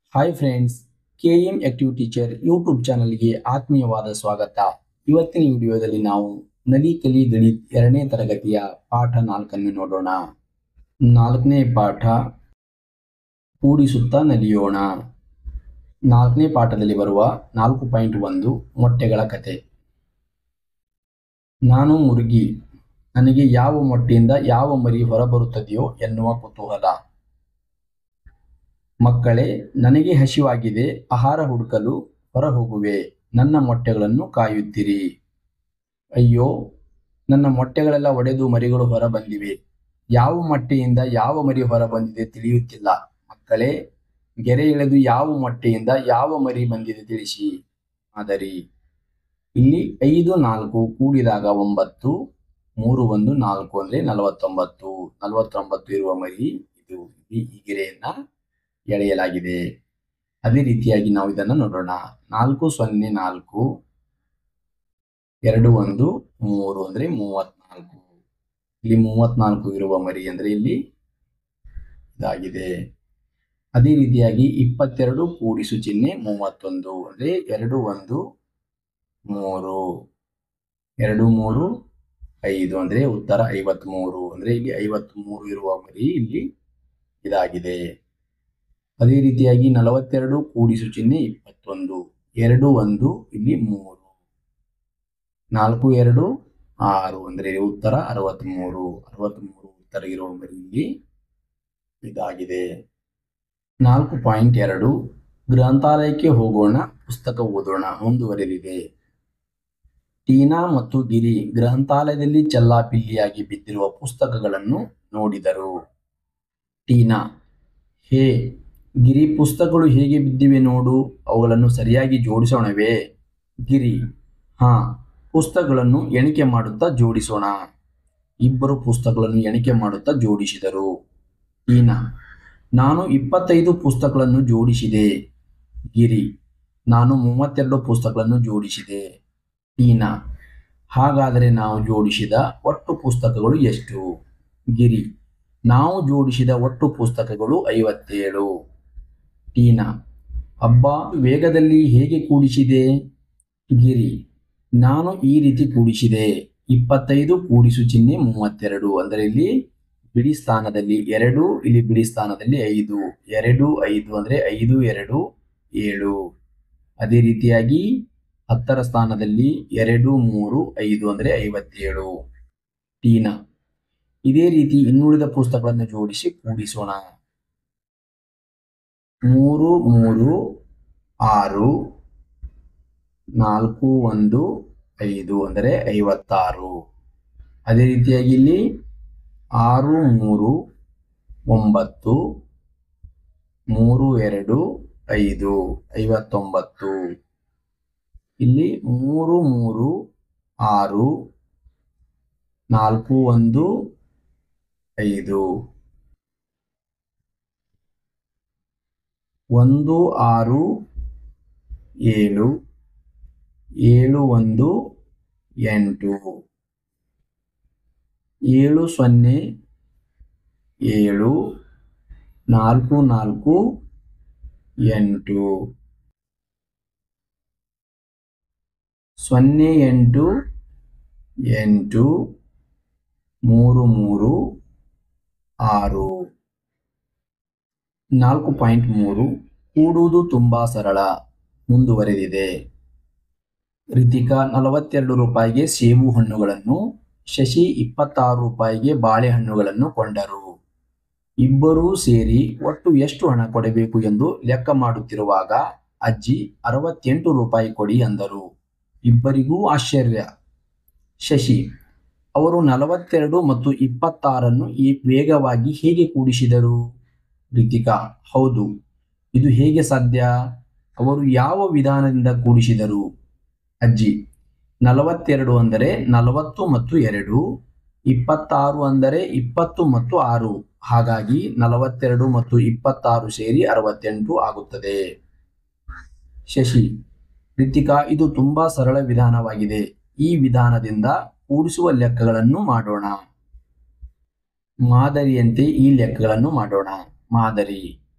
hi friends K M active teacher YouTube ಚಾನಲ್ಗೆ ಆತ್ಮೀಯವಾದ ಸ್ವಾಗತ ಇವತ್ತಿನ ವಿಡಿಯೋದಲ್ಲಿ ನಾವು ನಲಿ ಕಲಿ ಗಣಿತ್ ಎರಡನೇ ತರಗತಿಯ ಪಾಠ ನಾಲ್ಕನ್ನು ನೋಡೋಣ ನಾಲ್ಕನೇ ಪಾಠ ಕೂಡಿಸುತ್ತಾ ನಲಿಯೋಣ ನಾಲ್ಕನೇ ಪಾಠದಲ್ಲಿ ಬರುವ ನಾಲ್ಕು ಪಾಯಿಂಟ್ ಒಂದು ಮೊಟ್ಟೆಗಳ ಕತೆ ನಾನು ಮುರುಗಿ ನನಗೆ ಯಾವ ಮೊಟ್ಟೆಯಿಂದ ಯಾವ ಮರಿ ಹೊರಬರುತ್ತದೆಯೋ ಎನ್ನುವ ಕುತೂಹಲ ಮಕ್ಕಳೇ ನನಗೆ ಹಸಿವಾಗಿದೆ ಆಹಾರ ಹುಡುಕಲು ಹೊರ ಹೋಗುವೆ ನನ್ನ ಮೊಟ್ಟೆಗಳನ್ನು ಕಾಯುತ್ತಿರಿ ಅಯ್ಯೋ ನನ್ನ ಮೊಟ್ಟೆಗಳೆಲ್ಲ ಒಡೆದು ಮರಿಗಳು ಹೊರ ಬಂದಿವೆ ಯಾವ ಮೊಟ್ಟೆಯಿಂದ ಯಾವ ಮರಿ ಹೊರ ಬಂದಿದೆ ತಿಳಿಯುತ್ತಿಲ್ಲ ಮಕ್ಕಳೇ ಗೆರೆ ಎಳೆದು ಯಾವ ಮೊಟ್ಟೆಯಿಂದ ಯಾವ ಮರಿ ಬಂದಿದೆ ತಿಳಿಸಿ ಮಾದರಿ ಇಲ್ಲಿ ಐದು ನಾಲ್ಕು ಕೂಡಿದಾಗ ಒಂಬತ್ತು ಮೂರು ಒಂದು ನಾಲ್ಕು ಅಂದ್ರೆ ನಲವತ್ತೊಂಬತ್ತು ನಲವತ್ತೊಂಬತ್ತು ಇರುವ ಮರಿ ಇದು ಈ ಗೆರೆಯನ್ನ ಎಳೆಯಲಾಗಿದೆ ಅದೇ ರೀತಿಯಾಗಿ ನಾವು ಇದನ್ನು ನೋಡೋಣ ನಾಲ್ಕು ಸೊನ್ನೆ ನಾಲ್ಕು ಎರಡು ಒಂದು ಮೂರು ಅಂದ್ರೆ ಮೂವತ್ನಾಲ್ಕು ಇಲ್ಲಿ ಮೂವತ್ನಾಲ್ಕು ಇರುವ ಮರಿ ಅಂದ್ರೆ ಇಲ್ಲಿ ಇದಾಗಿದೆ ಅದೇ ರೀತಿಯಾಗಿ ಇಪ್ಪತ್ತೆರಡು ಕೂಡಿಸು ಚಿಹ್ನೆ ಮೂವತ್ತೊಂದು ಅಂದ್ರೆ ಎರಡು ಒಂದು ಮೂರು ಎರಡು ಮೂರು ಐದು ಅಂದ್ರೆ ಉತ್ತರ ಐವತ್ಮೂರು ಅಂದ್ರೆ ಇಲ್ಲಿ ಐವತ್ಮೂರು ಇರುವ ಮರಿ ಇಲ್ಲಿ ಇದಾಗಿದೆ ಅದೇ ರೀತಿಯಾಗಿ ನಲವತ್ತೆರಡು ಕೂಡಿಸು ಚಿಹ್ನೆ ಇಪ್ಪತ್ತೊಂದು ಎರಡು ಒಂದು ಇಲ್ಲಿ ಮೂರು ನಾಲ್ಕು ಎರಡು ಆರು ಅಂದ್ರೆ ಉತ್ತರ ಅರವತ್ಮೂರು ಅರವತ್ಮೂರು ಉತ್ತರ ಇರುವ ಮರಿ ಇಲ್ಲಿ ಇದಾಗಿದೆ ನಾಲ್ಕು ಪಾಯಿಂಟ್ ಎರಡು ಗ್ರಂಥಾಲಯಕ್ಕೆ ಹೋಗೋಣ ಪುಸ್ತಕ ಓದೋಣ ಮುಂದುವರೆದಿದೆ ಟೀನಾ ಮತ್ತು ಗಿರಿ ಗ್ರಂಥಾಲಯದಲ್ಲಿ ಚೆಲ್ಲಾಪಿಲ್ಲಿಯಾಗಿ ಬಿದ್ದಿರುವ ಪುಸ್ತಕಗಳನ್ನು ನೋಡಿದರು ಟೀನಾ ಹೇ ಗಿರಿ ಪುಸ್ತಕಗಳು ಹೇಗೆ ಬಿದ್ದಿವೆ ನೋಡು ಅವುಗಳನ್ನು ಸರಿಯಾಗಿ ಜೋಡಿಸೋಣವೇ ಗಿರಿ ಹಾ ಪುಸ್ತಕಗಳನ್ನು ಎಣಿಕೆ ಮಾಡುತ್ತಾ ಜೋಡಿಸೋಣ ಇಬ್ಬರು ಪುಸ್ತಕಗಳನ್ನು ಎಣಿಕೆ ಮಾಡುತ್ತಾ ಜೋಡಿಸಿದರು ಟೀನಾ ನಾನು ಇಪ್ಪತ್ತೈದು ಪುಸ್ತಕಗಳನ್ನು ಜೋಡಿಸಿದೆ ಗಿರಿ ನಾನು ಮೂವತ್ತೆರಡು ಪುಸ್ತಕಗಳನ್ನು ಜೋಡಿಸಿದೆ ಟೀನಾ ಹಾಗಾದರೆ ನಾವು ಜೋಡಿಸಿದ ಒಟ್ಟು ಪುಸ್ತಕಗಳು ಎಷ್ಟು ಗಿರಿ ನಾವು ಜೋಡಿಸಿದ ಒಟ್ಟು ಪುಸ್ತಕಗಳು ಐವತ್ತೇಳು ಟೀನಾ ಅಬ್ಬಾ ವೇಗದಲ್ಲಿ ಹೇಗೆ ಕೂಡಿಸಿದೆ ಗಿರಿ ನಾನು ಈ ರೀತಿ ಕೂಡಿಸಿದೆ ಇಪ್ಪತ್ತೈದು ಕೂಡಿಸು ಚಿಹ್ನೆ ಮೂವತ್ತೆರಡು ಅಂದರೆ ಇಲ್ಲಿ ಬಿಡಿ ಸ್ಥಾನದಲ್ಲಿ ಎರಡು ಇಲ್ಲಿ ಬಿಡಿ ಸ್ಥಾನದಲ್ಲಿ ಐದು ಎರಡು ಐದು ಅಂದ್ರೆ ಐದು ಎರಡು ಏಳು ಅದೇ ರೀತಿಯಾಗಿ ಹತ್ತರ ಸ್ಥಾನದಲ್ಲಿ ಎರಡು ಮೂರು ಐದು ಅಂದ್ರೆ ಐವತ್ತೇಳು ಟೀನಾ ಇದೇ ರೀತಿ ಇನ್ನುಳಿದ ಪುಸ್ತಕಗಳನ್ನು ಜೋಡಿಸಿ ಕೂಡಿಸೋಣ ಮೂರು ಮೂರು ಆರು ನಾಲ್ಕು ಒಂದು ಐದು ಅಂದರೆ ಐವತ್ತಾರು ಅದೇ ರೀತಿಯಾಗಿ ಇಲ್ಲಿ ಆರು ಮೂರು ಒಂಬತ್ತು ಮೂರು ಎರಡು ಐದು ಐವತ್ತೊಂಬತ್ತು ಇಲ್ಲಿ ಮೂರು ಮೂರು ಆರು ನಾಲ್ಕು ಒಂದು ಐದು ಒಂದು ಆರು ಏಳು ಏಳು ಒಂದು ಎಂಟು ಏಳು ಸೊನ್ನೆ ಏಳು ನಾಲ್ಕು ನಾಲ್ಕು ಎಂಟು ಸೊನ್ನೆ ಎಂಟು ಎಂಟು ಮೂರು ಮೂರು ಆರು ನಾಲ್ಕು ಪಾಯಿಂಟ್ ಮೂರು ಕೂಡುವುದು ತುಂಬಾ ಸರಳ ಮುಂದುವರೆದಿದೆ ರಿತಿಕಾ ನಲವತ್ತೆರಡು ರೂಪಾಯಿಗೆ ಸೇಬು ಹಣ್ಣುಗಳನ್ನು ಶಶಿ ಇಪ್ಪತ್ತಾರು ರೂಪಾಯಿಗೆ ಬಾಳೆಹಣ್ಣುಗಳನ್ನು ಕೊಂಡರು ಇಬ್ಬರೂ ಸೇರಿ ಒಟ್ಟು ಎಷ್ಟು ಹಣ ಕೊಡಬೇಕು ಎಂದು ಲೆಕ್ಕ ಮಾಡುತ್ತಿರುವಾಗ ಅಜ್ಜಿ ಅರವತ್ತೆಂಟು ರೂಪಾಯಿ ಕೊಡಿ ಅಂದರು ಇಬ್ಬರಿಗೂ ಆಶ್ಚರ್ಯ ಶಶಿ ಅವರು ನಲವತ್ತೆರಡು ಮತ್ತು ಇಪ್ಪತ್ತಾರನ್ನು ಈ ವೇಗವಾಗಿ ಹೇಗೆ ಕೂಡಿಸಿದರು ರಿತಿಕಾ ಹೌದು ಇದು ಹೇಗೆ ಸಾಧ್ಯ ಅವರು ಯಾವ ವಿಧಾನದಿಂದ ಕೂಡಿಸಿದರು ಅಜ್ಜಿ ನಲವತ್ತೆರಡು ಅಂದರೆ ನಲವತ್ತು ಮತ್ತು ಎರಡು ಇಪ್ಪತ್ತಾರು ಅಂದರೆ ಇಪ್ಪತ್ತು ಮತ್ತು ಆರು ಹಾಗಾಗಿ ನಲವತ್ತೆರಡು ಮತ್ತು ಇಪ್ಪತ್ತಾರು ಸೇರಿ ಅರವತ್ತೆಂಟು ಆಗುತ್ತದೆ ಶಶಿ ರಿತಿಕಾ ಇದು ತುಂಬಾ ಸರಳ ವಿಧಾನವಾಗಿದೆ ಈ ವಿಧಾನದಿಂದ ಕೂಡಿಸುವ ಲೆಕ್ಕಗಳನ್ನು ಮಾಡೋಣ ಮಾದರಿಯಂತೆ ಈ ಲೆಕ್ಕಗಳನ್ನು ಮಾಡೋಣ ಮಾದರಿ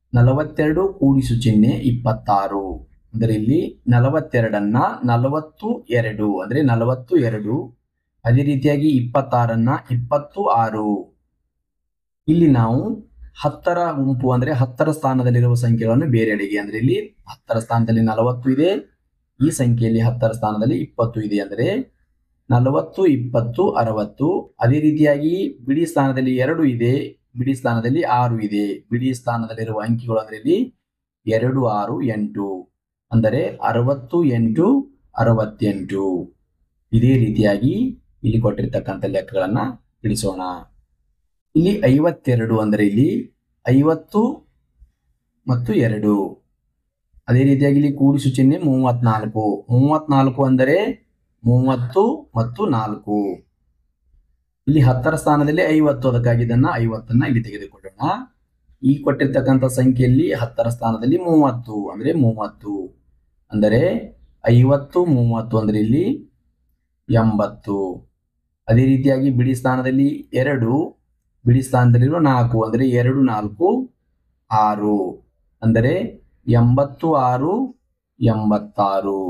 ನಲವತ್ತೆರಡು ಕೂಡಿಸು ಚಿಹ್ನೆ ಇಪ್ಪತ್ತಾರು ಅಂದರೆ ಇಲ್ಲಿ ನಲವತ್ತೆರಡನ್ನ ನಲವತ್ತು ಎರಡು ಅಂದ್ರೆ ನಲವತ್ತು ಎರಡು ಅದೇ ರೀತಿಯಾಗಿ ಇಪ್ಪತ್ತಾರನ್ನ ಇಪ್ಪತ್ತು ಆರು ಇಲ್ಲಿ ನಾವು ಹತ್ತರ ಗುಂಪು ಅಂದ್ರೆ ಹತ್ತರ ಸ್ಥಾನದಲ್ಲಿರುವ ಸಂಖ್ಯೆಗಳನ್ನು ಬೇರೆಡೆಗೆ ಅಂದ್ರೆ ಇಲ್ಲಿ ಹತ್ತರ ಸ್ಥಾನದಲ್ಲಿ ನಲವತ್ತು ಇದೆ ಈ ಸಂಖ್ಯೆಯಲ್ಲಿ ಹತ್ತರ ಸ್ಥಾನದಲ್ಲಿ ಇಪ್ಪತ್ತು ಇದೆ ಅಂದ್ರೆ ನಲವತ್ತು ಇಪ್ಪತ್ತು ಅರವತ್ತು ಅದೇ ರೀತಿಯಾಗಿ ಬಿಡಿ ಸ್ಥಾನದಲ್ಲಿ ಎರಡು ಇದೆ ಬಿಡಿ ಸ್ಥಾನದಲ್ಲಿ ಆರು ಇದೆ ಬಿಡಿ ಸ್ಥಾನದಲ್ಲಿರುವ ಅಂಕಿಗಳು ಅಂದ್ರೆ ಇಲ್ಲಿ ಎರಡು ಆರು ಎಂಟು ಅಂದರೆ ಅರವತ್ತು ಎಂಟು ಅರವತ್ತೆಂಟು ಇದೇ ರೀತಿಯಾಗಿ ಇಲ್ಲಿ ಕೊಟ್ಟಿರ್ತಕ್ಕಂಥ ಲೆಕ್ಕಗಳನ್ನ ತಿಳಿಸೋಣ ಇಲ್ಲಿ ಐವತ್ತೆರಡು ಅಂದರೆ ಇಲ್ಲಿ ಐವತ್ತು ಮತ್ತು ಎರಡು ಅದೇ ರೀತಿಯಾಗಿ ಇಲ್ಲಿ ಕೂಡಿಸು ಚಿಹ್ನೆ ಮೂವತ್ನಾಲ್ಕು ಮೂವತ್ನಾಲ್ಕು ಅಂದರೆ ಮೂವತ್ತು ಮತ್ತು ನಾಲ್ಕು ಇಲ್ಲಿ ಹತ್ತರ ಸ್ಥಾನದಲ್ಲಿ ಐವತ್ತು ಅದಕ್ಕಾಗಿ ಇದನ್ನ ಐವತ್ತನ್ನ ಇಲ್ಲಿ ತೆಗೆದುಕೊಳ್ಳೋಣ ಈ ಕೊಟ್ಟಿರ್ತಕ್ಕಂಥ ಸಂಖ್ಯೆಯಲ್ಲಿ ಹತ್ತರ ಸ್ಥಾನದಲ್ಲಿ ಮೂವತ್ತು ಅಂದ್ರೆ ಮೂವತ್ತು ಅಂದರೆ ಐವತ್ತು ಮೂವತ್ತು ಅಂದ್ರೆ ಇಲ್ಲಿ ಎಂಬತ್ತು ಅದೇ ರೀತಿಯಾಗಿ ಬಿಡಿ ಸ್ಥಾನದಲ್ಲಿ ಎರಡು ಬಿಡಿ ಸ್ಥಾನದಲ್ಲಿರುವ ನಾಲ್ಕು ಅಂದರೆ ಎರಡು ನಾಲ್ಕು ಆರು ಅಂದರೆ ಎಂಬತ್ತು ಆರು ಎಂಬತ್ತಾರು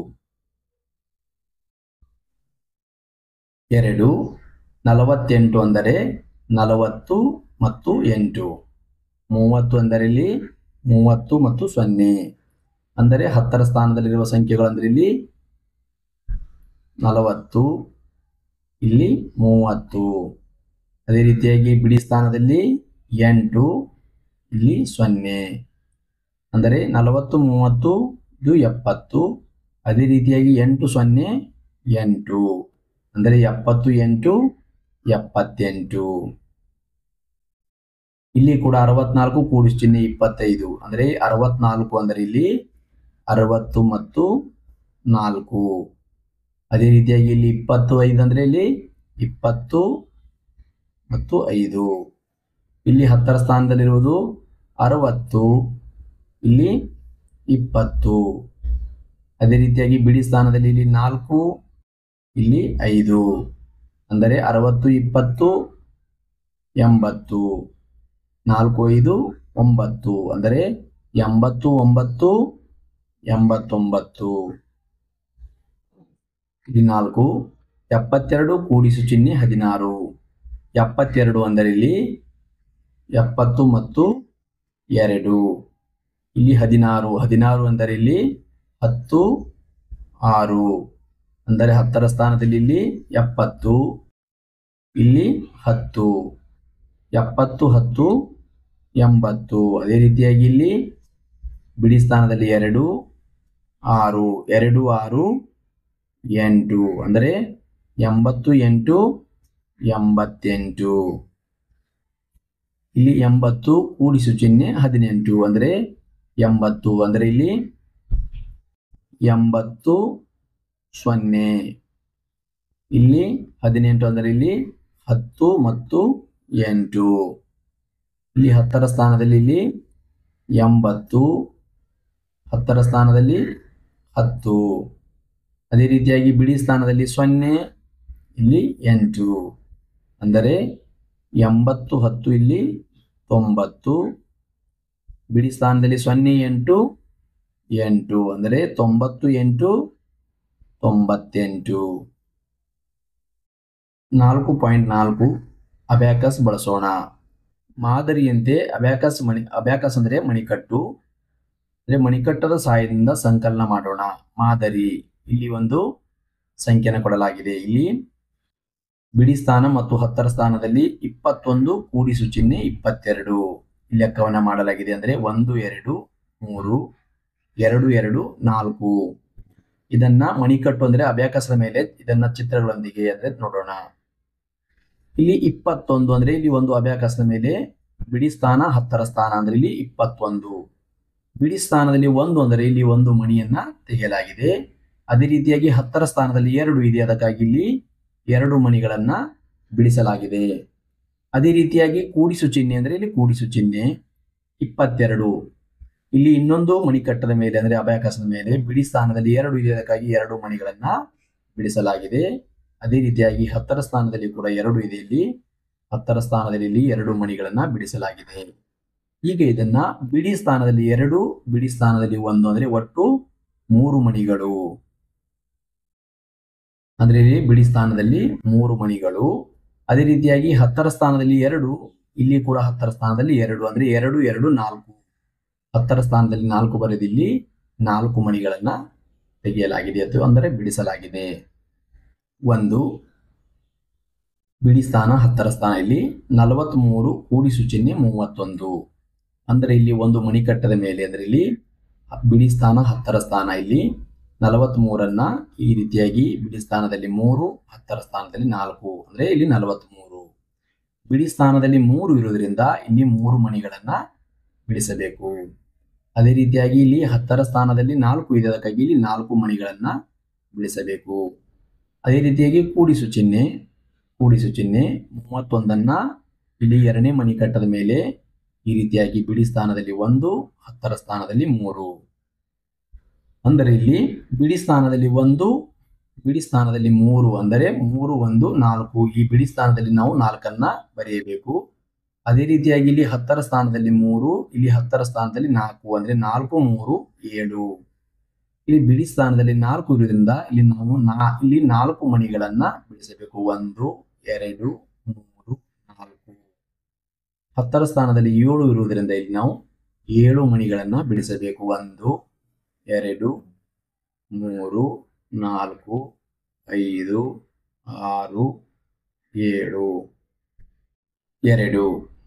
ಎರಡು ನಲವತ್ತೆಂಟು ಅಂದರೆ ನಲವತ್ತು ಮತ್ತು ಎಂಟು ಮೂವತ್ತು ಅಂದರೆ ಇಲ್ಲಿ ಮೂವತ್ತು ಮತ್ತು ಸೊನ್ನೆ ಅಂದರೆ ಹತ್ತರ ಸ್ಥಾನದಲ್ಲಿರುವ ಸಂಖ್ಯೆಗಳು ಅಂದರೆ ಇಲ್ಲಿ ನಲವತ್ತು ಇಲ್ಲಿ ಮೂವತ್ತು ಅದೇ ರೀತಿಯಾಗಿ ಬಿಡಿ ಸ್ಥಾನದಲ್ಲಿ ಎಂಟು ಇಲ್ಲಿ ಸೊನ್ನೆ ಅಂದರೆ ನಲವತ್ತು ಮೂವತ್ತು ಇದು ಎಪ್ಪತ್ತು ಅದೇ ರೀತಿಯಾಗಿ ಎಂಟು ಸೊನ್ನೆ ಎಂಟು ಅಂದರೆ ಎಪ್ಪತ್ತು ಎಂಟು ಎಪ್ಪತ್ತೆಂಟು ಇಲ್ಲಿ ಕೂಡ ಅರವತ್ನಾಲ್ಕು ಕೂಡಿಸು ಚಿಹ್ನೆ ಇಪ್ಪತ್ತೈದು ಅಂದರೆ ಅರವತ್ನಾಲ್ಕು ಅಂದರೆ ಇಲ್ಲಿ ಅರವತ್ತು ಮತ್ತು ನಾಲ್ಕು ಅದೇ ರೀತಿಯಾಗಿ ಇಲ್ಲಿ ಇಪ್ಪತ್ತು ಐದು ಅಂದರೆ ಇಲ್ಲಿ ಇಪ್ಪತ್ತು ಮತ್ತು ಐದು ಇಲ್ಲಿ ಹತ್ತರ ಸ್ಥಾನದಲ್ಲಿರುವುದು ಅರವತ್ತು ಇಲ್ಲಿ ಇಪ್ಪತ್ತು ಅದೇ ರೀತಿಯಾಗಿ ಬಿಡಿ ಸ್ಥಾನದಲ್ಲಿ ಇಲ್ಲಿ ನಾಲ್ಕು ಇಲ್ಲಿ ಐದು ಅಂದರೆ ಅರವತ್ತು ಇಪ್ಪತ್ತು ಎಂಬತ್ತು ನಾಲ್ಕು ಐದು ಒಂಬತ್ತು ಅಂದರೆ ಎಂಬತ್ತು ಒಂಬತ್ತು ಎಂಬತ್ತೊಂಬತ್ತು ಇಲ್ಲಿ ನಾಲ್ಕು ಎಪ್ಪತ್ತೆರಡು ಕೂಡಿಸು ಚಿಹ್ನೆ ಹದಿನಾರು ಎಪ್ಪತ್ತೆರಡು ಅಂದರೆ ಇಲ್ಲಿ ಎಪ್ಪತ್ತು ಮತ್ತು ಎರಡು ಇಲ್ಲಿ ಹದಿನಾರು ಹದಿನಾರು ಅಂದರೆ ಇಲ್ಲಿ ಹತ್ತು ಆರು ಅಂದರೆ ಹತ್ತರ ಸ್ಥಾನದಲ್ಲಿ ಇಲ್ಲಿ ಎಪ್ಪತ್ತು ಇಲ್ಲಿ ಹತ್ತು ಎಪ್ಪತ್ತು ಹತ್ತು ಎಂಬತ್ತು ಅದೇ ರೀತಿಯಾಗಿ ಇಲ್ಲಿ ಬಿಡಿ ಸ್ಥಾನದಲ್ಲಿ ಎರಡು ಆರು ಎರಡು ಆರು ಎಂಟು ಅಂದರೆ ಎಂಬತ್ತು ಎಂಟು ಎಂಬತ್ತೆಂಟು ಇಲ್ಲಿ ಎಂಬತ್ತು ಕೂಡಿಸು ಚಿಹ್ನೆ ಹದಿನೆಂಟು ಅಂದರೆ ಎಂಬತ್ತು ಅಂದರೆ ಇಲ್ಲಿ ಎಂಬತ್ತು ಸೊನ್ನೆ ಇಲ್ಲಿ ಹದಿನೆಂಟು ಅಂದರೆ ಇಲ್ಲಿ ಹತ್ತು ಮತ್ತು ಎಂಟು ಇಲ್ಲಿ ಹತ್ತರ ಸ್ಥಾನದಲ್ಲಿ ಇಲ್ಲಿ ಎಂಬತ್ತು ಹತ್ತರ ಸ್ಥಾನದಲ್ಲಿ ಹತ್ತು ಅದೇ ರೀತಿಯಾಗಿ ಬಿಡಿ ಸ್ಥಾನದಲ್ಲಿ ಸೊನ್ನೆ ಇಲ್ಲಿ ಎಂಟು ಅಂದರೆ ಎಂಬತ್ತು ಹತ್ತು ಇಲ್ಲಿ ತೊಂಬತ್ತು ಬಿಡಿ ಸ್ಥಾನದಲ್ಲಿ ಸೊನ್ನೆ ಎಂಟು ಎಂಟು ಅಂದರೆ ತೊಂಬತ್ತು ಎಂಟು ತೊಂಬತ್ತೆಂಟು ನಾಲ್ಕು ಪಾಯಿಂಟ್ ನಾಲ್ಕು ಅಬ್ಯಾಕಸ್ ಬಳಸೋಣ ಮಾದರಿಯಂತೆ ಅಬ್ಯಾಕಸ್ ಮಣಿ ಅಬ್ಯಾಕಸ್ ಅಂದರೆ ಮಣಿಕಟ್ಟು ಅಂದರೆ ಮಣಿಕಟ್ಟದ ಸಹಾಯದಿಂದ ಸಂಕಲನ ಮಾಡೋಣ ಮಾದರಿ ಇಲ್ಲಿ ಒಂದು ಸಂಖ್ಯೆನ ಕೊಡಲಾಗಿದೆ ಇಲ್ಲಿ ಬಿಡಿ ಸ್ಥಾನ ಮತ್ತು ಹತ್ತರ ಸ್ಥಾನದಲ್ಲಿ ಇಪ್ಪತ್ತೊಂದು ಕೂಡಿಸು ಚಿಹ್ನೆ ಇಪ್ಪತ್ತೆರಡು ಲೆಕ್ಕವನ್ನ ಮಾಡಲಾಗಿದೆ ಅಂದರೆ ಒಂದು ಎರಡು ಮೂರು ಎರಡು ಎರಡು ನಾಲ್ಕು ಇದನ್ನ ಮಣಿಕಟ್ಟು ಅಂದ್ರೆ ಅಭ್ಯಾಕಸದ ಮೇಲೆ ಇದನ್ನ ಚಿತ್ರಗಳೊಂದಿಗೆ ಅಂದ್ರೆ ನೋಡೋಣ ಇಲ್ಲಿ ಇಪ್ಪತ್ತೊಂದು ಅಂದ್ರೆ ಇಲ್ಲಿ ಒಂದು ಅಭ್ಯಾಕಸದ ಮೇಲೆ ಬಿಡಿ ಸ್ಥಾನ ಹತ್ತರ ಸ್ಥಾನ ಅಂದ್ರೆ ಇಲ್ಲಿ ಇಪ್ಪತ್ತೊಂದು ಬಿಡಿ ಸ್ಥಾನದಲ್ಲಿ ಒಂದು ಅಂದರೆ ಇಲ್ಲಿ ಒಂದು ಮಣಿಯನ್ನ ತೆಗೆಯಲಾಗಿದೆ ಅದೇ ರೀತಿಯಾಗಿ ಹತ್ತರ ಸ್ಥಾನದಲ್ಲಿ ಎರಡು ಇದೆ ಅದಕ್ಕಾಗಿ ಇಲ್ಲಿ ಎರಡು ಮಣಿಗಳನ್ನ ಬಿಡಿಸಲಾಗಿದೆ ಅದೇ ರೀತಿಯಾಗಿ ಕೂಡಿಸು ಚಿಹ್ನೆ ಅಂದ್ರೆ ಇಲ್ಲಿ ಕೂಡಿಸು ಚಿಹ್ನೆ ಇಪ್ಪತ್ತೆರಡು ಇಲ್ಲಿ ಇನ್ನೊಂದು ಮಣಿಕಟ್ಟದ ಮೇಲೆ ಅಂದ್ರೆ ಅಭಯಾಕಾಶದ ಮೇಲೆ ಬಿಡಿ ಸ್ಥಾನದಲ್ಲಿ ಎರಡು ಇದೆ ಅದಕ್ಕಾಗಿ ಎರಡು ಮಣಿಗಳನ್ನ ಬಿಡಿಸಲಾಗಿದೆ ಅದೇ ರೀತಿಯಾಗಿ ಹತ್ತರ ಸ್ಥಾನದಲ್ಲಿ ಕೂಡ ಎರಡು ಇದೆ ಇಲ್ಲಿ ಹತ್ತರ ಸ್ಥಾನದಲ್ಲಿ ಇಲ್ಲಿ ಎರಡು ಮಣಿಗಳನ್ನ ಬಿಡಿಸಲಾಗಿದೆ ಈಗ ಇದನ್ನ ಬಿಡಿ ಸ್ಥಾನದಲ್ಲಿ ಎರಡು ಬಿಡಿ ಸ್ಥಾನದಲ್ಲಿ ಒಂದು ಅಂದ್ರೆ ಒಟ್ಟು ಮೂರು ಮಣಿಗಳು ಅಂದ್ರೆ ಇಲ್ಲಿ ಬಿಡಿ ಸ್ಥಾನದಲ್ಲಿ ಮೂರು ಮಣಿಗಳು ಅದೇ ರೀತಿಯಾಗಿ ಹತ್ತರ ಸ್ಥಾನದಲ್ಲಿ ಎರಡು ಇಲ್ಲಿ ಕೂಡ ಹತ್ತರ ಸ್ಥಾನದಲ್ಲಿ ಎರಡು ಅಂದ್ರೆ ಎರಡು ಎರಡು ನಾಲ್ಕು ಹತ್ತರ ಸ್ಥಾನದಲ್ಲಿ ನಾಲ್ಕು ಬರೆದಿಲ್ಲಿ ನಾಲ್ಕು ಮಣಿಗಳನ್ನ ತೆಗೆಯಲಾಗಿದೆ ಅಥವಾ ಅಂದರೆ ಬಿಡಿಸಲಾಗಿದೆ ಒಂದು ಬಿಡಿ ಸ್ಥಾನ ಹತ್ತರ ಸ್ಥಾನ ಇಲ್ಲಿ ನಲವತ್ಮೂರು ಕೂಡಿಸು ಚಿಹ್ನೆ ಮೂವತ್ತೊಂದು ಅಂದ್ರೆ ಇಲ್ಲಿ ಒಂದು ಮಣಿ ಕಟ್ಟದ ಮೇಲೆ ಅಂದ್ರೆ ಇಲ್ಲಿ ಬಿಡಿ ಸ್ಥಾನ ಹತ್ತರ ಸ್ಥಾನ ಇಲ್ಲಿ ನಲವತ್ಮೂರನ್ನ ಈ ರೀತಿಯಾಗಿ ಬಿಡಿ ಸ್ಥಾನದಲ್ಲಿ ಮೂರು ಹತ್ತರ ಸ್ಥಾನದಲ್ಲಿ ನಾಲ್ಕು ಅಂದ್ರೆ ಇಲ್ಲಿ ನಲವತ್ಮೂರು ಬಿಡಿ ಸ್ಥಾನದಲ್ಲಿ ಮೂರು ಇರುವುದರಿಂದ ಇಲ್ಲಿ ಮೂರು ಮಣಿಗಳನ್ನ ಬಿಡಿಸಬೇಕು ಅದೇ ರೀತಿಯಾಗಿ ಇಲ್ಲಿ ಹತ್ತರ ಸ್ಥಾನದಲ್ಲಿ ನಾಲ್ಕು ಇದೆ ಅದಕ್ಕಾಗಿ ಇಲ್ಲಿ ನಾಲ್ಕು ಮಣಿಗಳನ್ನ ಬಿಡಿಸಬೇಕು ಅದೇ ರೀತಿಯಾಗಿ ಕೂಡಿಸು ಚಿಹ್ನೆ ಕೂಡಿಸು ಚಿಹ್ನೆ ಮೂವತ್ತೊಂದನ್ನ ಇಲ್ಲಿ ಎರಡನೇ ಮಣಿ ಕಟ್ಟದ ಮೇಲೆ ಈ ರೀತಿಯಾಗಿ ಬಿಡಿ ಸ್ಥಾನದಲ್ಲಿ ಒಂದು ಹತ್ತರ ಸ್ಥಾನದಲ್ಲಿ ಮೂರು ಅಂದರೆ ಇಲ್ಲಿ ಬಿಡಿ ಸ್ಥಾನದಲ್ಲಿ ಒಂದು ಬಿಡಿ ಸ್ಥಾನದಲ್ಲಿ ಮೂರು ಅಂದರೆ ಮೂರು ಒಂದು ನಾಲ್ಕು ಈ ಬಿಡಿ ಸ್ಥಾನದಲ್ಲಿ ನಾವು ನಾಲ್ಕನ್ನ ಬರೆಯಬೇಕು ಅದೇ ರೀತಿಯಾಗಿ ಇಲ್ಲಿ ಹತ್ತರ ಸ್ಥಾನದಲ್ಲಿ ಮೂರು ಇಲ್ಲಿ ಹತ್ತರ ಸ್ಥಾನದಲ್ಲಿ ನಾಲ್ಕು ಅಂದ್ರೆ ನಾಲ್ಕು ಮೂರು ಏಳು ಇಲ್ಲಿ ಬಿಡಿ ಸ್ಥಾನದಲ್ಲಿ ನಾಲ್ಕು ಇರುವುದರಿಂದ ಇಲ್ಲಿ ನಾವು ನಾ ಇಲ್ಲಿ ನಾಲ್ಕು ಮಣಿಗಳನ್ನ ಬಿಡಿಸಬೇಕು ಒಂದು ಎರಡು ಮೂರು ನಾಲ್ಕು ಹತ್ತರ ಸ್ಥಾನದಲ್ಲಿ ಏಳು ಇರುವುದರಿಂದ ಇಲ್ಲಿ ನಾವು ಏಳು ಮಣಿಗಳನ್ನ ಬಿಡಿಸಬೇಕು ಒಂದು ಎರಡು ಮೂರು ನಾಲ್ಕು ಐದು ಆರು ಏಳು ಎರಡು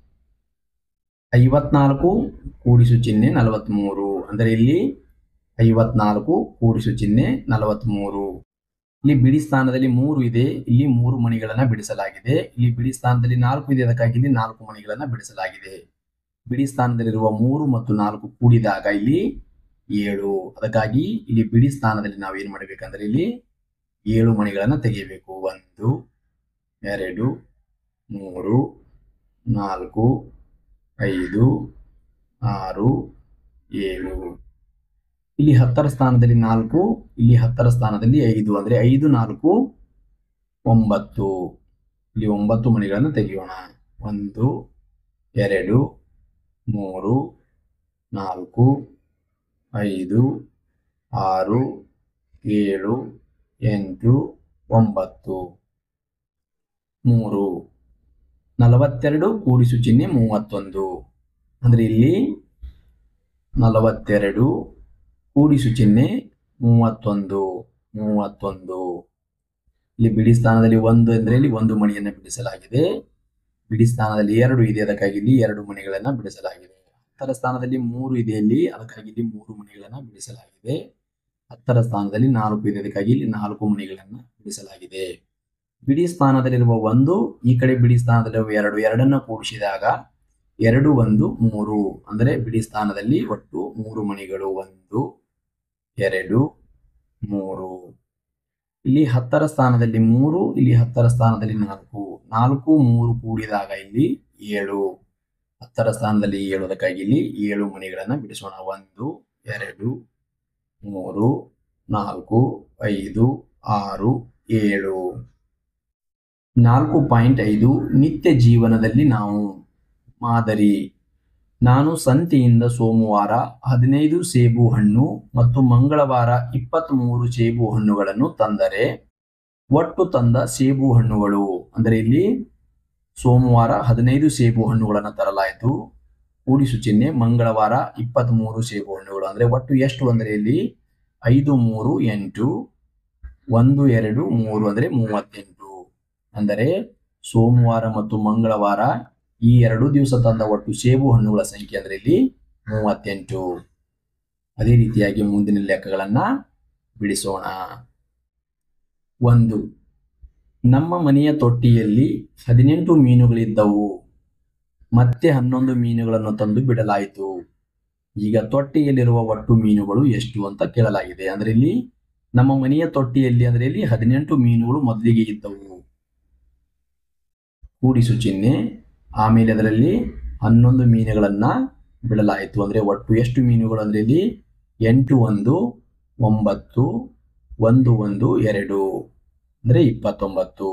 ಐವತ್ನಾಲ್ಕು ಕೂಡಿಸು ಚಿಹ್ನೆ ನಲವತ್ಮೂರು ಅಂದರೆ ಇಲ್ಲಿ ಐವತ್ನಾಲ್ಕು ಕೂಡಿಸು ಚಿಹ್ನೆ ನಲವತ್ಮೂರು ಇಲ್ಲಿ ಬಿಡಿ ಸ್ಥಾನದಲ್ಲಿ ಮೂರು ಇದೆ ಇಲ್ಲಿ ಮೂರು ಮಣಿಗಳನ್ನ ಬಿಡಿಸಲಾಗಿದೆ ಇಲ್ಲಿ ಬಿಡಿ ಸ್ಥಾನದಲ್ಲಿ ನಾಲ್ಕು ಇದೆ ಅದಕ್ಕಾಗಿ ಇಲ್ಲಿ ನಾಲ್ಕು ಮಣಿಗಳನ್ನ ಬಿಡಿಸಲಾಗಿದೆ ಬಿಡಿ ಸ್ಥಾನದಲ್ಲಿರುವ ಮೂರು ಮತ್ತು ನಾಲ್ಕು ಕೂಡಿದಾಗ ಇಲ್ಲಿ ಏಳು ಅದಕ್ಕಾಗಿ ಇಲ್ಲಿ ಬಿಡಿ ಸ್ಥಾನದಲ್ಲಿ ನಾವು ಏನ್ ಮಾಡಬೇಕಂದ್ರೆ ಇಲ್ಲಿ ಏಳು ಮಣಿಗಳನ್ನ ತೆಗೆಯಬೇಕು ಒಂದು ಎರಡು ಮೂರು ನಾಲ್ಕು ಐದು ಆರು ಏಳು ಇಲ್ಲಿ ಹತ್ತರ ಸ್ಥಾನದಲ್ಲಿ ನಾಲ್ಕು ಇಲ್ಲಿ ಹತ್ತರ ಸ್ಥಾನದಲ್ಲಿ ಐದು ಅಂದ್ರೆ ಐದು ನಾಲ್ಕು ಒಂಬತ್ತು ಇಲ್ಲಿ ಒಂಬತ್ತು ಮಣಿಗಳನ್ನು ತೆಗೆಯೋಣ ಒಂದು ಎರಡು ಮೂರು ನಾಲ್ಕು ಐದು ಆರು ಏಳು ಎಂಟು ಒಂಬತ್ತು ಮೂರು ನಲವತ್ತೆರಡು ಕೂಡಿಸು ಚಿಹ್ನೆ ಮೂವತ್ತೊಂದು ಅಂದ್ರೆ ಇಲ್ಲಿ ನಲವತ್ತೆರಡು ಕೂಡಿಸು ಚಿಹ್ನೆ ಮೂವತ್ತೊಂದು ಮೂವತ್ತೊಂದು ಇಲ್ಲಿ ಬಿಡಿ ಸ್ಥಾನದಲ್ಲಿ ಒಂದು ಅಂದ್ರೆ ಇಲ್ಲಿ ಒಂದು ಮಣಿಯನ್ನು ಬಿಡಿಸಲಾಗಿದೆ ಬಿಡಿ ಸ್ಥಾನದಲ್ಲಿ ಎರಡು ಇದೆ ಅದಕ್ಕಾಗಿ ಇಲ್ಲಿ ಎರಡು ಮಣಿಗಳನ್ನ ಬಿಡಿಸಲಾಗಿದೆ ಹತ್ತರ ಸ್ಥಾನದಲ್ಲಿ ಮೂರು ಇದೆ ಇಲ್ಲಿ ಅದಕ್ಕಾಗಿ ಇಲ್ಲಿ ಮೂರು ಮಣಿಗಳನ್ನ ಬಿಡಿಸಲಾಗಿದೆ ಹತ್ತರ ಸ್ಥಾನದಲ್ಲಿ ನಾಲ್ಕು ಇದೆ ಅದಕ್ಕಾಗಿ ಇಲ್ಲಿ ನಾಲ್ಕು ಮಣಿಗಳನ್ನ ಬಿಡಿಸಲಾಗಿದೆ ಬಿಡಿ ಸ್ಥಾನದಲ್ಲಿರುವ ಒಂದು ಈ ಕಡೆ ಬಿಡಿ ಸ್ಥಾನದಲ್ಲಿರುವ ಎರಡು ಎರಡನ್ನ ಕೂಡಿಸಿದಾಗ ಎರಡು ಒಂದು ಮೂರು ಅಂದರೆ ಬಿಡಿ ಸ್ಥಾನದಲ್ಲಿ ಒಟ್ಟು ಮೂರು ಮಣಿಗಳು ಒಂದು ಎರಡು ಮೂರು ಇಲ್ಲಿ ಹತ್ತರ ಸ್ಥಾನದಲ್ಲಿ ಮೂರು ಇಲ್ಲಿ ಹತ್ತರ ಸ್ಥಾನದಲ್ಲಿ ನಾಲ್ಕು ನಾಲ್ಕು ಮೂರು ಕೂಡಿದಾಗ ಇಲ್ಲಿ ಏಳು ಹತ್ತರ ಸ್ಥಾನದಲ್ಲಿ ಏಳು ಅದಕ್ಕಾಗಿ ಇಲ್ಲಿ ಏಳು ಮಣಿಗಳನ್ನ ಬಿಡಿಸೋಣ ಒಂದು ಎರಡು ಮೂರು ನಾಲ್ಕು ಐದು ಆರು ಏಳು ನಾಲ್ಕು ಪಾಯಿಂಟ್ ಐದು ನಿತ್ಯ ಜೀವನದಲ್ಲಿ ನಾವು ಮಾದರಿ ನಾನು ಸಂತೆಯಿಂದ ಸೋಮವಾರ ಹದಿನೈದು ಸೇಬು ಹಣ್ಣು ಮತ್ತು ಮಂಗಳವಾರ ಇಪ್ಪತ್ತ್ ಮೂರು ಸೇಬು ಹಣ್ಣುಗಳನ್ನು ತಂದರೆ ಒಟ್ಟು ತಂದ ಸೇಬು ಹಣ್ಣುಗಳು ಅಂದರೆ ಇಲ್ಲಿ ಸೋಮವಾರ ಹದಿನೈದು ಸೇಬು ಹಣ್ಣುಗಳನ್ನು ತರಲಾಯಿತು ಕೂಡಿಸು ಚಿಹ್ನೆ ಮಂಗಳವಾರ ಇಪ್ಪತ್ತ್ ಮೂರು ಸೇಬು ಹಣ್ಣುಗಳು ಅಂದ್ರೆ ಒಟ್ಟು ಎಷ್ಟು ಅಂದರೆ ಇಲ್ಲಿ ಐದು ಮೂರು ಎಂಟು ಒಂದು ಎರಡು ಮೂರು ಅಂದರೆ ಮೂವತ್ತೆಂಟು ಅಂದರೆ ಸೋಮವಾರ ಮತ್ತು ಮಂಗಳವಾರ ಈ ಎರಡು ದಿವಸ ತಂದ ಒಟ್ಟು ಸೇಬು ಹಣ್ಣುಗಳ ಸಂಖ್ಯೆ ಅಂದ್ರೆ ಇಲ್ಲಿ ಮೂವತ್ತೆಂಟು ಅದೇ ರೀತಿಯಾಗಿ ಮುಂದಿನ ಲೆಕ್ಕಗಳನ್ನ ಬಿಡಿಸೋಣ ಒಂದು ನಮ್ಮ ಮನೆಯ ತೊಟ್ಟಿಯಲ್ಲಿ ಹದಿನೆಂಟು ಮೀನುಗಳಿದ್ದವು ಮತ್ತೆ ಹನ್ನೊಂದು ಮೀನುಗಳನ್ನು ತಂದು ಬಿಡಲಾಯಿತು ಈಗ ತೊಟ್ಟಿಯಲ್ಲಿರುವ ಒಟ್ಟು ಮೀನುಗಳು ಎಷ್ಟು ಅಂತ ಕೇಳಲಾಗಿದೆ ಅಂದ್ರೆ ಇಲ್ಲಿ ನಮ್ಮ ಮನೆಯ ತೊಟ್ಟಿಯಲ್ಲಿ ಅಂದ್ರೆ ಇಲ್ಲಿ ಹದಿನೆಂಟು ಮೀನುಗಳು ಮೊದಲಿಗೆ ಇದ್ದವು ಕೂಡಿಸು ಚಿಹ್ನೆ ಆಮೇಲೆ ಅದರಲ್ಲಿ ಹನ್ನೊಂದು ಮೀನುಗಳನ್ನ ಬಿಡಲಾಯಿತು ಅಂದ್ರೆ ಒಟ್ಟು ಎಷ್ಟು ಮೀನುಗಳು ಅಂದ್ರೆ ಇಲ್ಲಿ ಎಂಟು ಒಂದು ಒಂಬತ್ತು ಒಂದು ಒಂದು ಎರಡು ಅಂದ್ರೆ ಇಪ್ಪತ್ತೊಂಬತ್ತು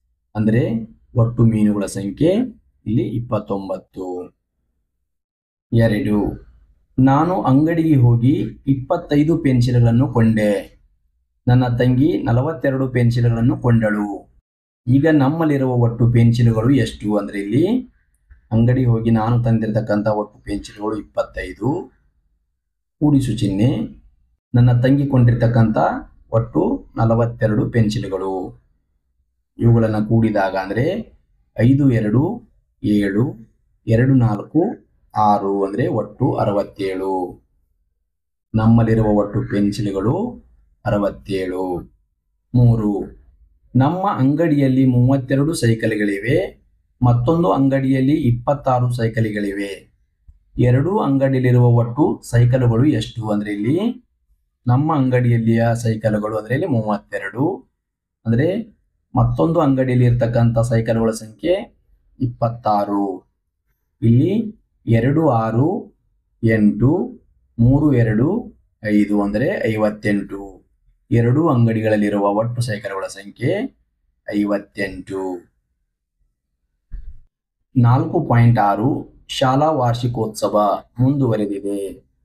ಅಂದ್ರೆ ಒಟ್ಟು ಮೀನುಗಳ ಸಂಖ್ಯೆ ಇಲ್ಲಿ ಇಪ್ಪತ್ತೊಂಬತ್ತು ಎರಡು ನಾನು ಅಂಗಡಿಗೆ ಹೋಗಿ ಇಪ್ಪತ್ತೈದು ಪೆನ್ಸಿಲ್ಗಳನ್ನು ಕೊಂಡೆ ನನ್ನ ತಂಗಿ ನಲವತ್ತೆರಡು ಪೆನ್ಸಿಲ್ಗಳನ್ನು ಕೊಂಡಳು ಈಗ ನಮ್ಮಲ್ಲಿರುವ ಒಟ್ಟು ಪೆನ್ಸಿಲ್ಗಳು ಎಷ್ಟು ಅಂದ್ರೆ ಇಲ್ಲಿ ಅಂಗಡಿ ಹೋಗಿ ನಾನು ತಂದಿರತಕ್ಕಂಥ ಒಟ್ಟು ಪೆನ್ಸಿಲ್ಗಳು ಇಪ್ಪತ್ತೈದು ಕೂಡಿಸು ಚಿಹ್ನೆ ನನ್ನ ತಂಗಿ ಕೊಂಡಿರ್ತಕ್ಕಂಥ ಒಟ್ಟು ನಲವತ್ತೆರಡು ಪೆನ್ಸಿಲ್ಗಳು ಇವುಗಳನ್ನು ಕೂಡಿದಾಗ ಅಂದರೆ ಐದು ಎರಡು ಏಳು ಎರಡು ನಾಲ್ಕು ಆರು ಅಂದರೆ ಒಟ್ಟು ಅರವತ್ತೇಳು ನಮ್ಮಲ್ಲಿರುವ ಒಟ್ಟು ಪೆನ್ಸಿಲ್ಗಳು ಅರವತ್ತೇಳು ಮೂರು ನಮ್ಮ ಅಂಗಡಿಯಲ್ಲಿ ಮೂವತ್ತೆರಡು ಸೈಕಲ್ಗಳಿವೆ ಮತ್ತೊಂದು ಅಂಗಡಿಯಲ್ಲಿ ಇಪ್ಪತ್ತಾರು ಸೈಕಲ್ಗಳಿವೆ ಎರಡೂ ಅಂಗಡಿಯಲ್ಲಿರುವ ಒಟ್ಟು ಸೈಕಲ್ಗಳು ಎಷ್ಟು ಅಂದ್ರೆ ಇಲ್ಲಿ ನಮ್ಮ ಅಂಗಡಿಯಲ್ಲಿಯ ಸೈಕಲ್ಗಳು ಅಂದ್ರೆ ಇಲ್ಲಿ ಮೂವತ್ತೆರಡು ಅಂದ್ರೆ ಮತ್ತೊಂದು ಅಂಗಡಿಯಲ್ಲಿ ಇರ್ತಕ್ಕಂಥ ಸೈಕಲ್ಗಳ ಸಂಖ್ಯೆ ಇಪ್ಪತ್ತಾರು ಇಲ್ಲಿ ಎರಡು ಆರು ಎಂಟು ಮೂರು ಎರಡು ಐದು ಅಂದರೆ ಐವತ್ತೆಂಟು ಎರಡೂ ಅಂಗಡಿಗಳಲ್ಲಿರುವ ಒಟ್ಟು ಸೈಕಲ್ಗಳ ಸಂಖ್ಯೆ ಐವತ್ತೆಂಟು ನಾಲ್ಕು ಪಾಯಿಂಟ್ ಆರು ಶಾಲಾ ವಾರ್ಷಿಕೋತ್ಸವ ಮುಂದುವರೆದಿದೆ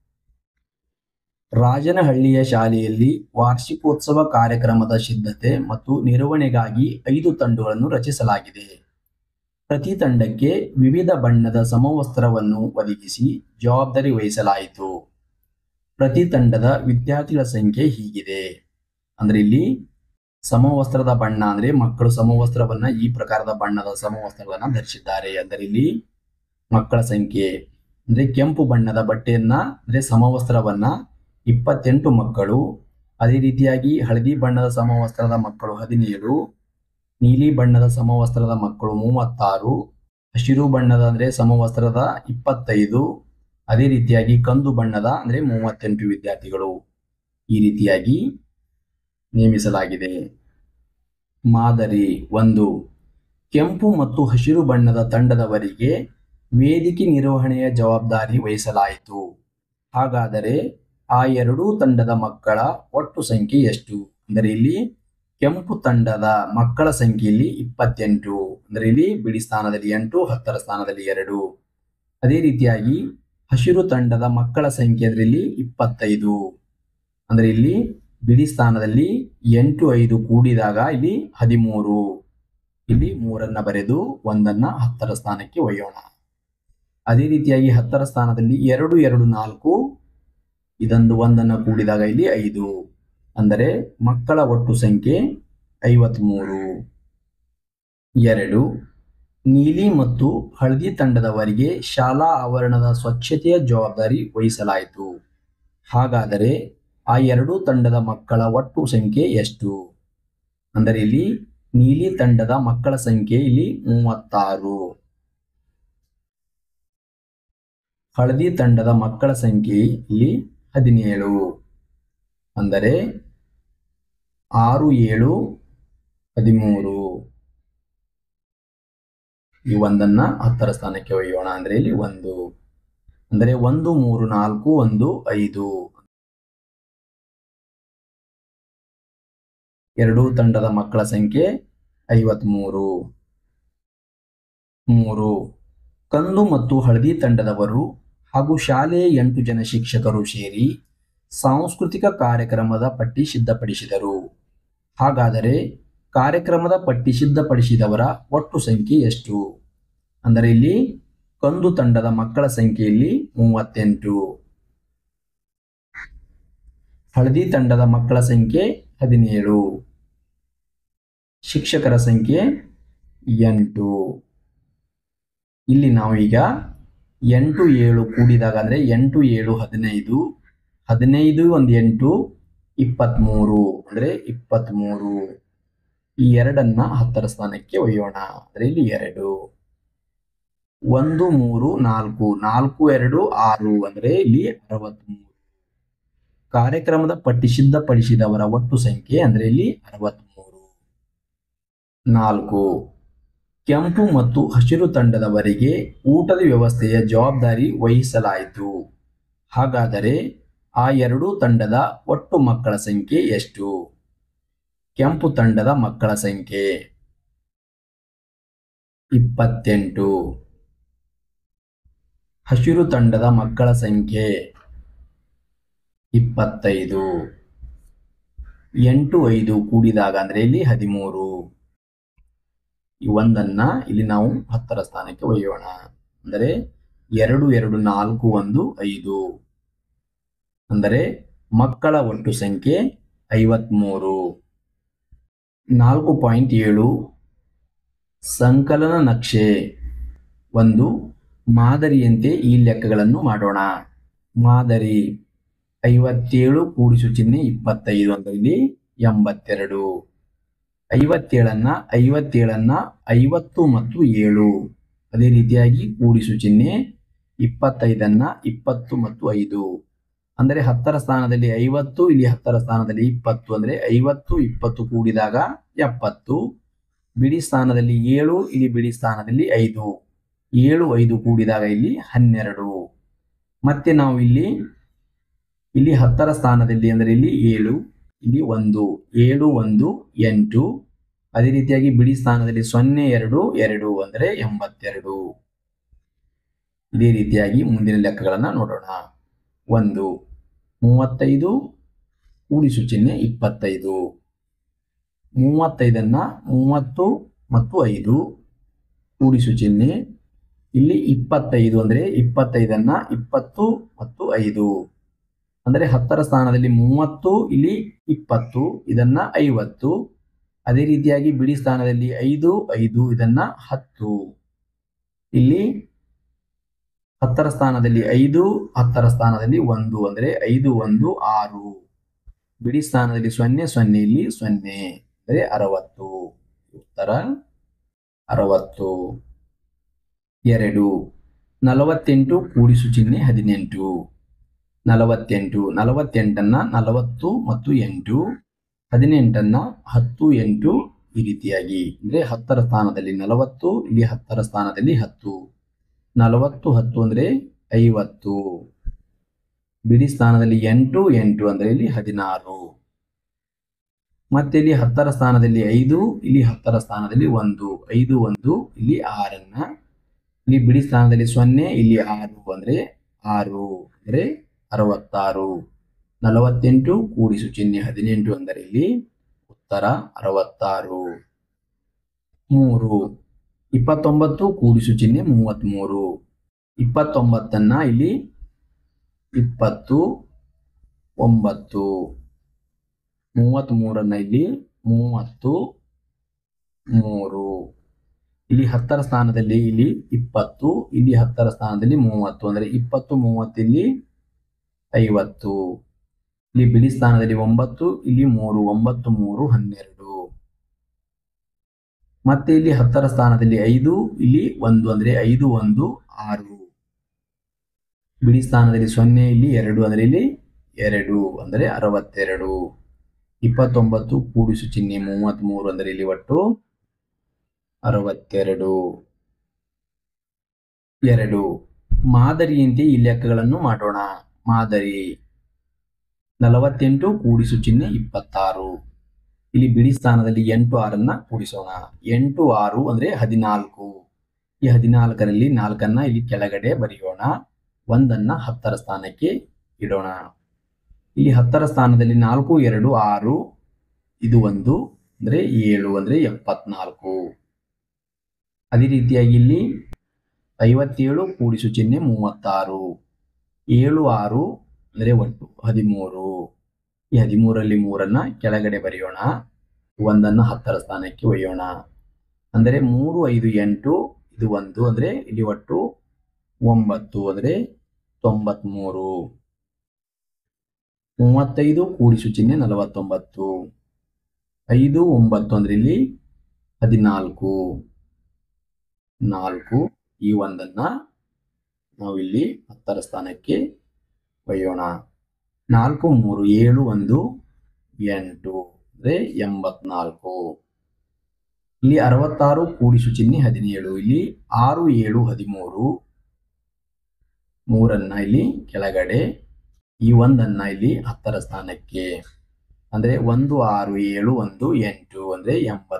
ರಾಜನಹಳ್ಳಿಯ ಶಾಲೆಯಲ್ಲಿ ವಾರ್ಷಿಕೋತ್ಸವ ಕಾರ್ಯಕ್ರಮದ ಸಿದ್ಧತೆ ಮತ್ತು ನಿರ್ವಹಣೆಗಾಗಿ ಐದು ತಂಡಗಳನ್ನು ರಚಿಸಲಾಗಿದೆ ಪ್ರತಿ ತಂಡಕ್ಕೆ ವಿವಿಧ ಬಣ್ಣದ ಸಮವಸ್ತ್ರವನ್ನು ಒದಗಿಸಿ ಜವಾಬ್ದಾರಿ ವಹಿಸಲಾಯಿತು ಪ್ರತಿ ತಂಡದ ವಿದ್ಯಾರ್ಥಿಗಳ ಸಂಖ್ಯೆ ಹೀಗಿದೆ ಅಂದ್ರೆ ಇಲ್ಲಿ ಸಮವಸ್ತ್ರದ ಬಣ್ಣ ಅಂದ್ರೆ ಮಕ್ಕಳು ಸಮವಸ್ತ್ರವನ್ನ ಈ ಪ್ರಕಾರದ ಬಣ್ಣದ ಸಮವಸ್ತ್ರಗಳನ್ನ ಧರಿಸಿದ್ದಾರೆ ಅಂದರೆ ಇಲ್ಲಿ ಮಕ್ಕಳ ಸಂಖ್ಯೆ ಅಂದ್ರೆ ಕೆಂಪು ಬಣ್ಣದ ಬಟ್ಟೆಯನ್ನ ಅಂದ್ರೆ ಸಮವಸ್ತ್ರವನ್ನ ಇಪ್ಪತ್ತೆಂಟು ಮಕ್ಕಳು ಅದೇ ರೀತಿಯಾಗಿ ಹಳದಿ ಬಣ್ಣದ ಸಮವಸ್ತ್ರದ ಮಕ್ಕಳು ಹದಿನೇಳು ನೀಲಿ ಬಣ್ಣದ ಸಮವಸ್ತ್ರದ ಮಕ್ಕಳು ಮೂವತ್ತಾರು ಹಸಿರು ಬಣ್ಣದ ಅಂದ್ರೆ ಸಮವಸ್ತ್ರದ ಇಪ್ಪತ್ತೈದು ಅದೇ ರೀತಿಯಾಗಿ ಕಂದು ಬಣ್ಣದ ಅಂದ್ರೆ ಮೂವತ್ತೆಂಟು ವಿದ್ಯಾರ್ಥಿಗಳು ಈ ರೀತಿಯಾಗಿ ನೇಮಿಸಲಾಗಿದೆ ಮಾದರಿ ಒಂದು ಕೆಂಪು ಮತ್ತು ಹಸಿರು ಬಣ್ಣದ ತಂಡದವರಿಗೆ ವೇದಿಕೆ ನಿರ್ವಹಣೆಯ ಜವಾಬ್ದಾರಿ ವಹಿಸಲಾಯಿತು ಹಾಗಾದರೆ ಆ ಎರಡೂ ತಂಡದ ಮಕ್ಕಳ ಒಟ್ಟು ಸಂಖ್ಯೆ ಎಷ್ಟು ಅಂದರೆ ಇಲ್ಲಿ ಕೆಂಪು ತಂಡದ ಮಕ್ಕಳ ಸಂಖ್ಯೆಯಲ್ಲಿ ಇಪ್ಪತ್ತೆಂಟು ಅಂದರೆ ಇಲ್ಲಿ ಬಿಡಿ ಸ್ಥಾನದಲ್ಲಿ ಎಂಟು ಹತ್ತರ ಸ್ಥಾನದಲ್ಲಿ ಎರಡು ಅದೇ ರೀತಿಯಾಗಿ ಹಸಿರು ತಂಡದ ಮಕ್ಕಳ ಸಂಖ್ಯೆ ಅದರಲ್ಲಿ ಇಪ್ಪತ್ತೈದು ಅಂದ್ರೆ ಇಲ್ಲಿ ಬಿಡಿ ಸ್ಥಾನದಲ್ಲಿ ಎಂಟು ಐದು ಕೂಡಿದಾಗ ಇಲ್ಲಿ ಹದಿಮೂರು ಇಲ್ಲಿ ಮೂರನ್ನ ಬರೆದು ಒಂದನ್ನ ಹತ್ತರ ಸ್ಥಾನಕ್ಕೆ ಒಯ್ಯೋಣ ಅದೇ ರೀತಿಯಾಗಿ ಹತ್ತರ ಸ್ಥಾನದಲ್ಲಿ ಎರಡು ಎರಡು ನಾಲ್ಕು ಇದೊಂದು ಒಂದನ್ನ ಕೂಡಿದಾಗ ಇಲ್ಲಿ ಐದು ಅಂದರೆ ಮಕ್ಕಳ ಒಟ್ಟು ಸಂಖ್ಯೆ ಐವತ್ಮೂರು ಎರಡು ನೀಲಿ ಮತ್ತು ಹಳದಿ ತಂಡದವರಿಗೆ ಶಾಲಾ ಆವರಣದ ಸ್ವಚ್ಛತೆಯ ಜವಾಬ್ದಾರಿ ವಹಿಸಲಾಯಿತು ಹಾಗಾದರೆ ಆ ಎರಡೂ ತಂಡದ ಮಕ್ಕಳ ಒಟ್ಟು ಸಂಖ್ಯೆ ಎಷ್ಟು ಅಂದರೆ ಇಲ್ಲಿ ನೀಲಿ ತಂಡದ ಮಕ್ಕಳ ಸಂಖ್ಯೆ ಇಲ್ಲಿ ಮೂವತ್ತಾರು ಹಳದಿ ತಂಡದ ಮಕ್ಕಳ ಸಂಖ್ಯೆ ಇಲ್ಲಿ ಹದಿನೇಳು ಅಂದರೆ ಆರು ಏಳು ಹದಿಮೂರು ಈ ಒಂದನ್ನ ಹತ್ತರ ಸ್ಥಾನಕ್ಕೆ ಒಯ್ಯೋಣ ಅಂದ್ರೆ ಇಲ್ಲಿ ಒಂದು ಅಂದರೆ ಒಂದು ಮೂರು ನಾಲ್ಕು ಒಂದು ಐದು ಎರಡೂ ತಂಡದ ಮಕ್ಕಳ ಸಂಖ್ಯೆ ಐವತ್ಮೂರು ಮೂರು ಕಂದು ಮತ್ತು ಹಳದಿ ತಂಡದವರು ಹಾಗೂ ಶಾಲೆಯ ಎಂಟು ಜನ ಶಿಕ್ಷಕರು ಸೇರಿ ಸಾಂಸ್ಕೃತಿಕ ಕಾರ್ಯಕ್ರಮದ ಪಟ್ಟಿ ಸಿದ್ಧಪಡಿಸಿದರು ಹಾಗಾದರೆ ಕಾರ್ಯಕ್ರಮದ ಪಟ್ಟಿ ಸಿದ್ಧಪಡಿಸಿದವರ ಒಟ್ಟು ಸಂಖ್ಯೆ ಎಷ್ಟು ಅಂದರೆ ಇಲ್ಲಿ ಕಂದು ತಂಡದ ಮಕ್ಕಳ ಸಂಖ್ಯೆಯಲ್ಲಿ ಮೂವತ್ತೆಂಟು ಹಳದಿ ತಂಡದ ಮಕ್ಕಳ ಸಂಖ್ಯೆ ಹದಿನೇಳು ಶಿಕ್ಷಕರ ಸಂಖ್ಯೆ ಎಂಟು ಇಲ್ಲಿ ನಾವು ಈಗ ಎಂಟು ಏಳು ಕೂಡಿದಾಗ ಅಂದರೆ ಎಂಟು ಏಳು ಹದಿನೈದು ಹದಿನೈದು ಒಂದು ಎಂಟು ಇಪ್ಪತ್ತ್ಮೂರು ಅಂದರೆ ಇಪ್ಪತ್ತ್ಮೂರು ಈ ಎರಡನ್ನ ಹತ್ತರ ಸ್ಥಾನಕ್ಕೆ ಒಯ್ಯೋಣ ಅಂದರೆ ಇಲ್ಲಿ ಎರಡು ಒಂದು ಮೂರು ನಾಲ್ಕು ನಾಲ್ಕು ಎರಡು ಆರು ಅಂದರೆ ಇಲ್ಲಿ ಅರವತ್ತ್ಮೂರು ಕಾರ್ಯಕ್ರಮದ ಪಟ್ಟಿ ಸಿದ್ಧಪಡಿಸಿದವರ ಒಟ್ಟು ಸಂಖ್ಯೆ ಅಂದರೆ ಇಲ್ಲಿ ಅರವತ್ತ್ಮೂರು ನಾಲ್ಕು ಕೆಂಪು ಮತ್ತು ಹಸಿರು ತಂಡದವರಿಗೆ ಊಟದ ವ್ಯವಸ್ಥೆಯ ಜವಾಬ್ದಾರಿ ವಹಿಸಲಾಯಿತು ಹಾಗಾದರೆ ಆ ಎರಡೂ ತಂಡದ ಒಟ್ಟು ಮಕ್ಕಳ ಸಂಖ್ಯೆ ಎಷ್ಟು ಕೆಂಪು ತಂಡದ ಮಕ್ಕಳ ಸಂಖ್ಯೆ ಇಪ್ಪತ್ತೆಂಟು ಹಸಿರು ತಂಡದ ಮಕ್ಕಳ ಸಂಖ್ಯೆ ಇಪ್ಪತ್ತೈದು ಎಂಟು ಐದು ಕೂಡಿದಾಗ ಅಂದ್ರೆ ಇಲ್ಲಿ ಹದಿಮೂರು ಈ ಒಂದನ್ನ ಇಲ್ಲಿ ನಾವು ಹತ್ತರ ಸ್ಥಾನಕ್ಕೆ ಒಯ್ಯೋಣ ಅಂದರೆ ಎರಡು ಎರಡು ನಾಲ್ಕು ಒಂದು ಐದು ಅಂದರೆ ಮಕ್ಕಳ ಒಟ್ಟು ಸಂಖ್ಯೆ ಐವತ್ಮೂರು ನಾಲ್ಕು ಪಾಯಿಂಟ್ ಏಳು ಸಂಕಲನ ನಕ್ಷೆ ಒಂದು ಮಾದರಿಯಂತೆ ಈ ಲೆಕ್ಕಗಳನ್ನು ಮಾಡೋಣ ಮಾದರಿ ಐವತ್ತೇಳು ಕೂಡಿಸು ಚಿಹ್ನೆ ಇಪ್ಪತ್ತೈದು ಅಂದ್ರೆ ಇಲ್ಲಿ ಎಂಬತ್ತೆರಡು ಐವತ್ತೇಳನ್ನ ಐವತ್ತೇಳನ್ನ ಐವತ್ತು ಮತ್ತು ಏಳು ಅದೇ ರೀತಿಯಾಗಿ ಕೂಡಿಸು ಚಿಹ್ನೆ ಇಪ್ಪತ್ತೈದನ್ನ ಇಪ್ಪತ್ತು ಮತ್ತು ಐದು ಅಂದರೆ ಹತ್ತರ ಸ್ಥಾನದಲ್ಲಿ ಐವತ್ತು ಇಲ್ಲಿ ಹತ್ತರ ಸ್ಥಾನದಲ್ಲಿ ಇಪ್ಪತ್ತು ಅಂದ್ರೆ ಐವತ್ತು ಇಪ್ಪತ್ತು ಕೂಡಿದಾಗ ಎಪ್ಪತ್ತು ಬಿಡಿ ಸ್ಥಾನದಲ್ಲಿ ಏಳು ಇಲ್ಲಿ ಬಿಡಿ ಸ್ಥಾನದಲ್ಲಿ ಐದು ಏಳು ಐದು ಕೂಡಿದಾಗ ಇಲ್ಲಿ ಹನ್ನೆರಡು ಮತ್ತೆ ನಾವು ಇಲ್ಲಿ ಇಲ್ಲಿ ಹತ್ತರ ಸ್ಥಾನದಲ್ಲಿ ಅಂದರೆ ಇಲ್ಲಿ ಏಳು ಇಲ್ಲಿ ಒಂದು ಏಳು ಒಂದು ಎಂಟು ಅದೇ ರೀತಿಯಾಗಿ ಬಿಡಿ ಸ್ಥಾನದಲ್ಲಿ ಸೊನ್ನೆ ಎರಡು ಎರಡು ಅಂದರೆ ಎಂಬತ್ತೆರಡು ಇದೇ ರೀತಿಯಾಗಿ ಮುಂದಿನ ಲೆಕ್ಕಗಳನ್ನ ನೋಡೋಣ ಒಂದು ಮೂವತ್ತೈದು ಕೂಡಿಸು ಚಿಹ್ನೆ ಇಪ್ಪತ್ತೈದು ಮೂವತ್ತೈದನ್ನ ಮೂವತ್ತು ಮತ್ತು ಐದು ಕೂಡಿಸು ಚಿಹ್ನೆ ಇಲ್ಲಿ ಇಪ್ಪತ್ತೈದು ಅಂದರೆ ಇಪ್ಪತ್ತೈದನ್ನ ಇಪ್ಪತ್ತು ಮತ್ತು ಐದು ಅಂದರೆ ಹತ್ತರ ಸ್ಥಾನದಲ್ಲಿ ಮೂವತ್ತು ಇಲ್ಲಿ ಇಪ್ಪತ್ತು ಇದನ್ನ ಐವತ್ತು ಅದೇ ರೀತಿಯಾಗಿ ಬಿಡಿ ಸ್ಥಾನದಲ್ಲಿ ಐದು ಐದು ಇದನ್ನ ಹತ್ತು ಇಲ್ಲಿ ಹತ್ತರ ಸ್ಥಾನದಲ್ಲಿ ಐದು ಹತ್ತರ ಸ್ಥಾನದಲ್ಲಿ ಒಂದು ಅಂದರೆ ಐದು ಒಂದು ಆರು ಬಿಡಿ ಸ್ಥಾನದಲ್ಲಿ ಸೊನ್ನೆ ಸೊನ್ನೆ ಇಲ್ಲಿ ಸೊನ್ನೆ ಅಂದರೆ ಅರವತ್ತು ಉತ್ತರ ಅರವತ್ತು ಎರಡು ನಲವತ್ತೆಂಟು ಕೂಡಿಸು ಚಿಹ್ನೆ ಹದಿನೆಂಟು ನಲವತ್ತೆಂಟು ನಲವತ್ತೆಂಟನ್ನ ನಲವತ್ತು ಮತ್ತು ಎಂಟು ಹದಿನೆಂಟನ್ನ ಹತ್ತು ಎಂಟು ಈ ರೀತಿಯಾಗಿ ಅಂದ್ರೆ ಹತ್ತರ ಸ್ಥಾನದಲ್ಲಿ ನಲವತ್ತು ಇಲ್ಲಿ ಹತ್ತರ ಸ್ಥಾನದಲ್ಲಿ ಹತ್ತು ನಲವತ್ತು ಹತ್ತು ಅಂದ್ರೆ ಐವತ್ತು ಬಿಡಿ ಸ್ಥಾನದಲ್ಲಿ ಎಂಟು ಎಂಟು ಅಂದ್ರೆ ಇಲ್ಲಿ ಹದಿನಾರು ಮತ್ತೆ ಇಲ್ಲಿ ಹತ್ತರ ಸ್ಥಾನದಲ್ಲಿ ಐದು ಇಲ್ಲಿ ಹತ್ತರ ಸ್ಥಾನದಲ್ಲಿ ಒಂದು ಐದು ಒಂದು ಇಲ್ಲಿ ಆರನ್ನ ಇಲ್ಲಿ ಬಿಡಿ ಸ್ಥಾನದಲ್ಲಿ ಸೊನ್ನೆ ಇಲ್ಲಿ ಆರು ಅಂದ್ರೆ ಆರು ಅಂದ್ರೆ ಅರವತ್ತಾರು ನಲವತ್ತೆಂಟು ಕೂಡಿಸು ಚಿಹ್ನೆ ಹದಿನೆಂಟು ಅಂದರೆ ಇಲ್ಲಿ ಉತ್ತರ ಅರವತ್ತಾರು ಮೂರು ಇಪ್ಪತ್ತೊಂಬತ್ತು ಕೂಡಿಸು ಚಿಹ್ನೆ ಮೂವತ್ತ್ಮೂರು ಇಪ್ಪತ್ತೊಂಬತ್ತನ್ನ ಇಲ್ಲಿ ಇಪ್ಪತ್ತು ಒಂಬತ್ತು ಮೂವತ್ತ್ಮೂರನ್ನ ಇಲ್ಲಿ ಮೂವತ್ತು ಮೂರು ಇಲ್ಲಿ ಹತ್ತರ ಸ್ಥಾನದಲ್ಲಿ ಇಲ್ಲಿ ಇಪ್ಪತ್ತು ಇಲ್ಲಿ ಹತ್ತರ ಸ್ಥಾನದಲ್ಲಿ ಮೂವತ್ತು ಅಂದರೆ ಇಪ್ಪತ್ತು ಮೂವತ್ತು ಇಲ್ಲಿ ಐವತ್ತು ಇಲ್ಲಿ ಬಿಡಿ ಸ್ಥಾನದಲ್ಲಿ ಒಂಬತ್ತು ಇಲ್ಲಿ ಮೂರು ಒಂಬತ್ತು ಮೂರು ಹನ್ನೆರಡು ಮತ್ತೆ ಇಲ್ಲಿ ಹತ್ತರ ಸ್ಥಾನದಲ್ಲಿ ಐದು ಇಲ್ಲಿ ಒಂದು ಅಂದ್ರೆ ಐದು ಒಂದು ಆರು ಬಿಡಿ ಸ್ಥಾನದಲ್ಲಿ ಸೊನ್ನೆ ಇಲ್ಲಿ ಎರಡು ಅಂದ್ರೆ ಇಲ್ಲಿ ಎರಡು ಅಂದರೆ ಅರವತ್ತೆರಡು ಇಪ್ಪತ್ತೊಂಬತ್ತು ಕೂಡಿಸು ಚಿಹ್ನೆ ಮೂವತ್ತ್ ಮೂರು ಅಂದರೆ ಇಲ್ಲಿ ಒಟ್ಟು ಅರವತ್ತೆರಡು ಎರಡು ಮಾದರಿಯಂತೆ ಈ ಲೆಕ್ಕಗಳನ್ನು ಮಾಡೋಣ ಮಾದರಿ ನಲವತ್ತೆಂಟು ಕೂಡಿಸು ಚಿಹ್ನೆ ಇಪ್ಪತ್ತಾರು ಇಲ್ಲಿ ಬಿಡಿ ಸ್ಥಾನದಲ್ಲಿ ಎಂಟು ಆರನ್ನ ಕೂಡಿಸೋಣ ಎಂಟು ಆರು ಅಂದ್ರೆ ಹದಿನಾಲ್ಕು ಈ ಹದಿನಾಲ್ಕರಲ್ಲಿ ನಾಲ್ಕನ್ನ ಇಲ್ಲಿ ಕೆಳಗಡೆ ಬರೆಯೋಣ ಒಂದನ್ನ ಹತ್ತರ ಸ್ಥಾನಕ್ಕೆ ಇಡೋಣ ಇಲ್ಲಿ ಹತ್ತರ ಸ್ಥಾನದಲ್ಲಿ ನಾಲ್ಕು ಎರಡು ಆರು ಇದು ಒಂದು ಅಂದ್ರೆ ಏಳು ಅಂದ್ರೆ ಎಪ್ಪತ್ನಾಲ್ಕು ಅದೇ ರೀತಿಯಾಗಿ ಇಲ್ಲಿ ಐವತ್ತೇಳು ಕೂಡಿಸು ಚಿಹ್ನೆ ಮೂವತ್ತಾರು ಏಳು ಆರು ಅಂದ್ರೆ ಒಟ್ಟು ಹದಿಮೂರು ಈ ಹದಿಮೂರಲ್ಲಿ ಮೂರನ್ನ ಕೆಳಗಡೆ ಬರೆಯೋಣ ಒಂದನ್ನ ಹತ್ತರ ಸ್ಥಾನಕ್ಕೆ ಒಯ್ಯೋಣ ಅಂದರೆ ಮೂರು ಐದು ಎಂಟು ಇದು ಒಂದು ಅಂದ್ರೆ ಇಲ್ಲಿ ಒಟ್ಟು ಒಂಬತ್ತು ಅಂದ್ರೆ ತೊಂಬತ್ಮೂರು ಮೂವತ್ತೈದು ಕೂಡಿಸು ಚಿಹ್ನೆ ನಲವತ್ತೊಂಬತ್ತು ಐದು ಒಂಬತ್ತು ಅಂದ್ರೆ ಇಲ್ಲಿ ಹದಿನಾಲ್ಕು ನಾಲ್ಕು ಈ ಒಂದನ್ನ ನಾವು ಇಲ್ಲಿ ಹತ್ತರ ಸ್ಥಾನಕ್ಕೆ ಒಯ್ಯೋಣ ನಾಲ್ಕು ಮೂರು ಏಳು ಒಂದು ಎಂಟು ಅಂದ್ರೆ ಎಂಬತ್ನಾಲ್ಕು ಇಲ್ಲಿ ಅರವತ್ತಾರು ಕೂಡಿಸು ಚಿಹ್ನೆ ಹದಿನೇಳು ಇಲ್ಲಿ ಆರು ಏಳು ಹದಿಮೂರು ಮೂರನ್ನ ಇಲ್ಲಿ ಕೆಳಗಡೆ ಈ ಒಂದನ್ನ ಇಲ್ಲಿ ಹತ್ತರ ಸ್ಥಾನಕ್ಕೆ ಅಂದ್ರೆ ಒಂದು ಆರು ಏಳು ಒಂದು ಎಂಟು ಅಂದ್ರೆ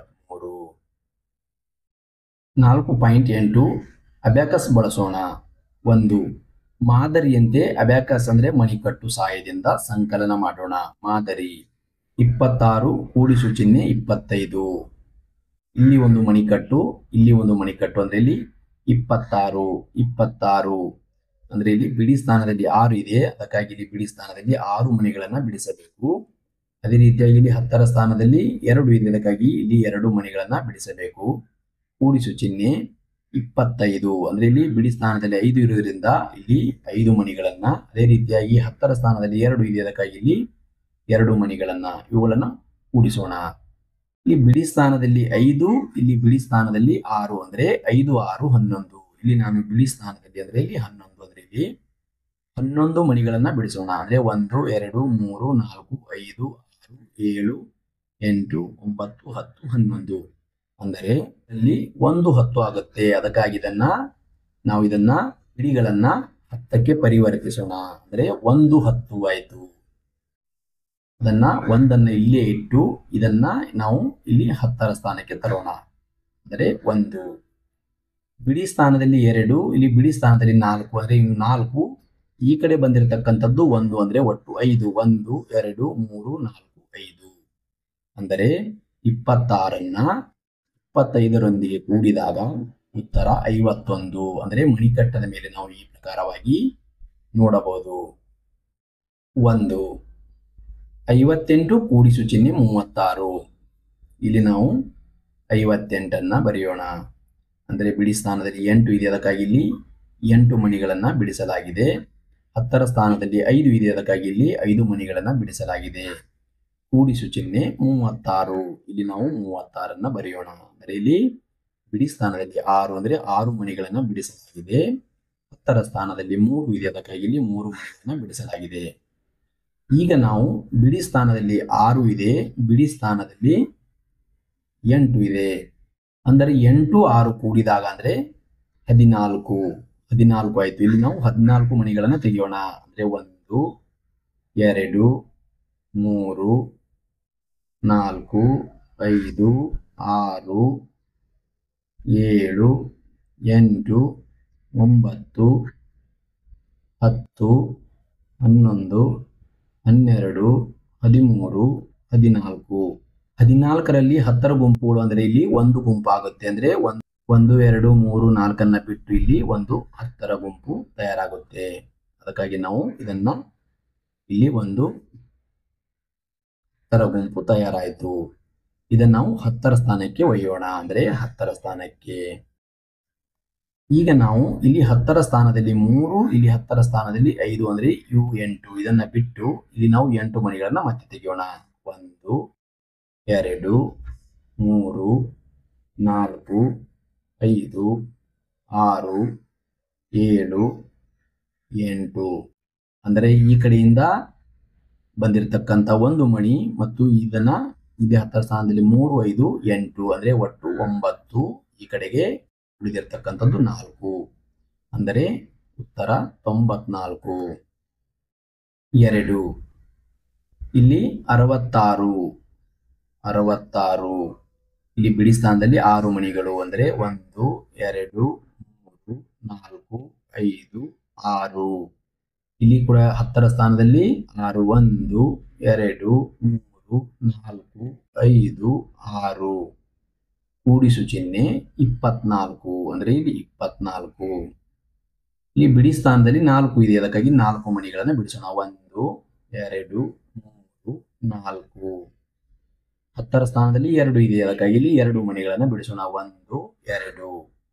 ಎಂಬತ್ಮೂರು ನಾಲ್ಕು ಪಾಯಿಂಟ್ ಎಂಟು ಅಬ್ಯಾಕಸ್ ಬಳಸೋಣ ಒಂದು ಮಾದರಿಯಂತೆ ಅಬ್ಯಾಕಸ್ ಅಂದ್ರೆ ಮಣಿಕಟ್ಟು ಸಹಾಯದಿಂದ ಸಂಕಲನ ಮಾಡೋಣ ಮಾದರಿ ಇಪ್ಪತ್ತಾರು ಕೂಡಿಸು ಚಿಹ್ನೆ ಇಪ್ಪತ್ತೈದು ಇಲ್ಲಿ ಒಂದು ಮಣಿಕಟ್ಟು ಇಲ್ಲಿ ಒಂದು ಮಣಿಕಟ್ಟು ಅಂದ್ರೆ ಇಲ್ಲಿ ಇಪ್ಪತ್ತಾರು ಇಪ್ಪತ್ತಾರು ಅಂದ್ರೆ ಇಲ್ಲಿ ಬಿಡಿ ಸ್ಥಾನದಲ್ಲಿ ಆರು ಇದೆ ಅದಕ್ಕಾಗಿ ಇಲ್ಲಿ ಬಿಡಿ ಸ್ಥಾನದಲ್ಲಿ ಆರು ಮಣಿಗಳನ್ನ ಬಿಡಿಸಬೇಕು ಅದೇ ರೀತಿಯಾಗಿ ಇಲ್ಲಿ ಹತ್ತರ ಸ್ಥಾನದಲ್ಲಿ ಎರಡು ಇದೆ ಅದಕ್ಕಾಗಿ ಇಲ್ಲಿ ಎರಡು ಮಣಿಗಳನ್ನ ಬಿಡಿಸಬೇಕು ಕೂಡಿಸು ಚಿಹ್ನೆ ಇಪ್ಪತ್ತೈದು ಅಂದ್ರೆ ಇಲ್ಲಿ ಬಿಡಿ ಸ್ಥಾನದಲ್ಲಿ ಐದು ಇರುವುದರಿಂದ ಇಲ್ಲಿ ಐದು ಮಣಿಗಳನ್ನ ಅದೇ ರೀತಿಯಾಗಿ ಹತ್ತರ ಸ್ಥಾನದಲ್ಲಿ ಎರಡು ಇದೆ ಅದಕ್ಕಾಗಿ ಇಲ್ಲಿ ಎರಡು ಮಣಿಗಳನ್ನ ಇವುಗಳನ್ನ ಕೂಡಿಸೋಣ ಇಲ್ಲಿ ಬಿಡಿ ಸ್ಥಾನದಲ್ಲಿ ಐದು ಇಲ್ಲಿ ಬಿಡಿ ಸ್ಥಾನದಲ್ಲಿ ಆರು ಅಂದ್ರೆ ಐದು ಆರು ಹನ್ನೊಂದು ಇಲ್ಲಿ ನಾನು ಬಿಡಿ ಸ್ಥಾನದಲ್ಲಿ ಅಂದ್ರೆ ಇಲ್ಲಿ ಹನ್ನೊಂದು ಅಂದ್ರೆ ಇಲ್ಲಿ ಹನ್ನೊಂದು ಮಣಿಗಳನ್ನ ಬಿಡಿಸೋಣ ಅಂದ್ರೆ ಒಂದು ಎರಡು ಮೂರು ನಾಲ್ಕು ಐದು ಆರು ಏಳು ಎಂಟು ಒಂಬತ್ತು ಹತ್ತು ಹನ್ನೊಂದು ಅಂದರೆ ಇಲ್ಲಿ ಒಂದು ಹತ್ತು ಆಗುತ್ತೆ ಅದಕ್ಕಾಗಿ ಇದನ್ನ ನಾವು ಇದನ್ನ ಬಿಡಿಗಳನ್ನ ಹತ್ತಕ್ಕೆ ಪರಿವರ್ತಿಸೋಣ ಅಂದ್ರೆ ಒಂದು ಹತ್ತು ಆಯ್ತು ಅದನ್ನ ಒಂದನ್ನ ಇಲ್ಲೇ ಇಟ್ಟು ಇದನ್ನ ನಾವು ಇಲ್ಲಿ ಹತ್ತರ ಸ್ಥಾನಕ್ಕೆ ತರೋಣ ಅಂದರೆ ಒಂದು ಬಿಡಿ ಸ್ಥಾನದಲ್ಲಿ ಎರಡು ಇಲ್ಲಿ ಬಿಡಿ ಸ್ಥಾನದಲ್ಲಿ ನಾಲ್ಕು ಅಂದ್ರೆ ಇವು ನಾಲ್ಕು ಈ ಕಡೆ ಬಂದಿರತಕ್ಕಂಥದ್ದು ಒಂದು ಅಂದ್ರೆ ಒಟ್ಟು ಐದು ಒಂದು ಎರಡು ಮೂರು ನಾಲ್ಕು ಐದು ಅಂದರೆ ಇಪ್ಪತ್ತಾರನ್ನ ಇಪ್ಪತ್ತೈದರೊಂದಿಗೆ ಕೂಡಿದಾಗ ಉತ್ತರ ಐವತ್ತೊಂದು ಅಂದ್ರೆ ಮಣಿಕಟ್ಟದ ಮೇಲೆ ನಾವು ಈ ಪ್ರಕಾರವಾಗಿ ನೋಡಬಹುದು ಒಂದು ಐವತ್ತೆಂಟು ಕೂಡಿಸು ಚಿಹ್ನೆ ಮೂವತ್ತಾರು ಇಲ್ಲಿ ನಾವು ಐವತ್ತೆಂಟನ್ನ ಬರೆಯೋಣ ಅಂದರೆ ಬಿಡಿ ಸ್ಥಾನದಲ್ಲಿ ಎಂಟು ಇದೆ ಅದಕ್ಕಾಗಿ ಇಲ್ಲಿ ಎಂಟು ಮಣಿಗಳನ್ನ ಬಿಡಿಸಲಾಗಿದೆ ಹತ್ತರ ಸ್ಥಾನದಲ್ಲಿ ಐದು ಇದೆ ಅದಕ್ಕಾಗಿ ಇಲ್ಲಿ ಐದು ಮಣಿಗಳನ್ನ ಬಿಡಿಸಲಾಗಿದೆ ಕೂಡಿಸು ಚಿಹ್ನೆ ಮೂವತ್ತಾರು ಇಲ್ಲಿ ನಾವು ಮೂವತ್ತಾರನ್ನ ಬರೆಯೋಣ ಅಂದರೆ ಇಲ್ಲಿ ಬಿಡಿ ಸ್ಥಾನದಲ್ಲಿ ಆರು ಅಂದ್ರೆ ಆರು ಮಣಿಗಳನ್ನ ಬಿಡಿಸಲಾಗಿದೆ ಹತ್ತರ ಸ್ಥಾನದಲ್ಲಿ ಮೂರು ಇದೆ ಅದಕ್ಕಾಗಿ ಇಲ್ಲಿ ಮೂರು ಮಣಿಗಳನ್ನ ಬಿಡಿಸಲಾಗಿದೆ ಈಗ ನಾವು ಬಿಡಿ ಸ್ಥಾನದಲ್ಲಿ ಆರು ಇದೆ ಬಿಡಿ ಸ್ಥಾನದಲ್ಲಿ ಎಂಟು ಇದೆ ಅಂದರೆ ಎಂಟು ಆರು ಕೂಡಿದಾಗ ಅಂದ್ರೆ ಹದಿನಾಲ್ಕು ಹದಿನಾಲ್ಕು ಆಯ್ತು ಇಲ್ಲಿ ನಾವು ಹದಿನಾಲ್ಕು ಮಣಿಗಳನ್ನ ತೆಗೆಯೋಣ ಅಂದ್ರೆ ಒಂದು ಎರಡು ಮೂರು ನಾಲ್ಕು ಐದು ಆರು ಏಳು ಎಂಟು ಒಂಬತ್ತು ಹತ್ತು ಹನ್ನೊಂದು ಹನ್ನೆರಡು ಹದಿಮೂರು ಹದಿನಾಲ್ಕು ಹದಿನಾಲ್ಕರಲ್ಲಿ ಹತ್ತರ ಗುಂಪುಗಳು ಅಂದ್ರೆ ಇಲ್ಲಿ ಒಂದು ಗುಂಪು ಆಗುತ್ತೆ ಅಂದ್ರೆ ಒಂದು ಒಂದು ಎರಡು ಮೂರು ನಾಲ್ಕನ್ನ ಬಿಟ್ಟು ಇಲ್ಲಿ ಒಂದು ಹತ್ತರ ಗುಂಪು ತಯಾರಾಗುತ್ತೆ ಅದಕ್ಕಾಗಿ ನಾವು ಇದನ್ನ ಇಲ್ಲಿ ಒಂದು ಹತ್ತರ ಗುಂಪು ತಯಾರಾಯಿತು ಇದನ್ನ ನಾವು ಹತ್ತರ ಸ್ಥಾನಕ್ಕೆ ಒಯ್ಯೋಣ ಅಂದ್ರೆ ಹತ್ತರ ಸ್ಥಾನಕ್ಕೆ ಈಗ ನಾವು ಇಲ್ಲಿ ಹತ್ತರ ಸ್ಥಾನದಲ್ಲಿ ಮೂರು ಇಲ್ಲಿ ಹತ್ತರ ಸ್ಥಾನದಲ್ಲಿ ಐದು ಅಂದ್ರೆ ಇವು ಎಂಟು ಇದನ್ನ ಬಿಟ್ಟು ಇಲ್ಲಿ ನಾವು ಎಂಟು ಮಣಿಗಳನ್ನ ಮತ್ತೆ ತೆಗೆಯೋಣ ಒಂದು ಎರಡು ಮೂರು ನಾಲ್ಕು ಐದು ಆರು ಏಳು ಎಂಟು ಅಂದರೆ ಈ ಕಡೆಯಿಂದ ಬಂದಿರತಕ್ಕಂಥ ಒಂದು ಮಣಿ ಮತ್ತು ಇದನ್ನ ಇದೇ ಹತ್ತರ ಸ್ಥಾನದಲ್ಲಿ ಮೂರು ಐದು ಎಂಟು ಅಂದ್ರೆ ಒಟ್ಟು ಒಂಬತ್ತು ಈ ಕಡೆಗೆ ಉಳಿದಿರ್ತಕ್ಕಂಥದ್ದು ನಾಲ್ಕು ಅಂದರೆ ಉತ್ತರ ತೊಂಬತ್ನಾಲ್ಕು ಎರಡು ಇಲ್ಲಿ ಅರವತ್ತಾರು ಅರವತ್ತಾರು ಇಲ್ಲಿ ಬಿಡಿ ಸ್ಥಾನದಲ್ಲಿ ಆರು ಮಣಿಗಳು ಅಂದರೆ ಒಂದು ಎರಡು ಮೂರು ನಾಲ್ಕು ಐದು ಆರು ಇಲ್ಲಿ ಕೂಡ ಹತ್ತರ ಸ್ಥಾನದಲ್ಲಿ ಆರು ಒಂದು ಎರಡು ಮೂರು ನಾಲ್ಕು ಐದು ಆರು ಕೂಡಿಸು ಚಿಹ್ನೆ ಇಪ್ಪತ್ನಾಲ್ಕು ಅಂದ್ರೆ ಇಲ್ಲಿ ಇಪ್ಪತ್ನಾಲ್ಕು ಇಲ್ಲಿ ಬಿಡಿ ಸ್ಥಾನದಲ್ಲಿ ನಾಲ್ಕು ಇದೆ ಅದಕ್ಕಾಗಿ ನಾಲ್ಕು ಮಣಿಗಳನ್ನು ಬಿಡಿಸೋಣ ಒಂದು ಎರಡು ಮೂರು ನಾಲ್ಕು ಹತ್ತರ ಸ್ಥಾನದಲ್ಲಿ ಎರಡು ಇದೆ ಅದಕ್ಕಾಗಿ ಇಲ್ಲಿ ಎರಡು ಮಣಿಗಳನ್ನು ಬಿಡಿಸೋಣ ಒಂದು ಎರಡು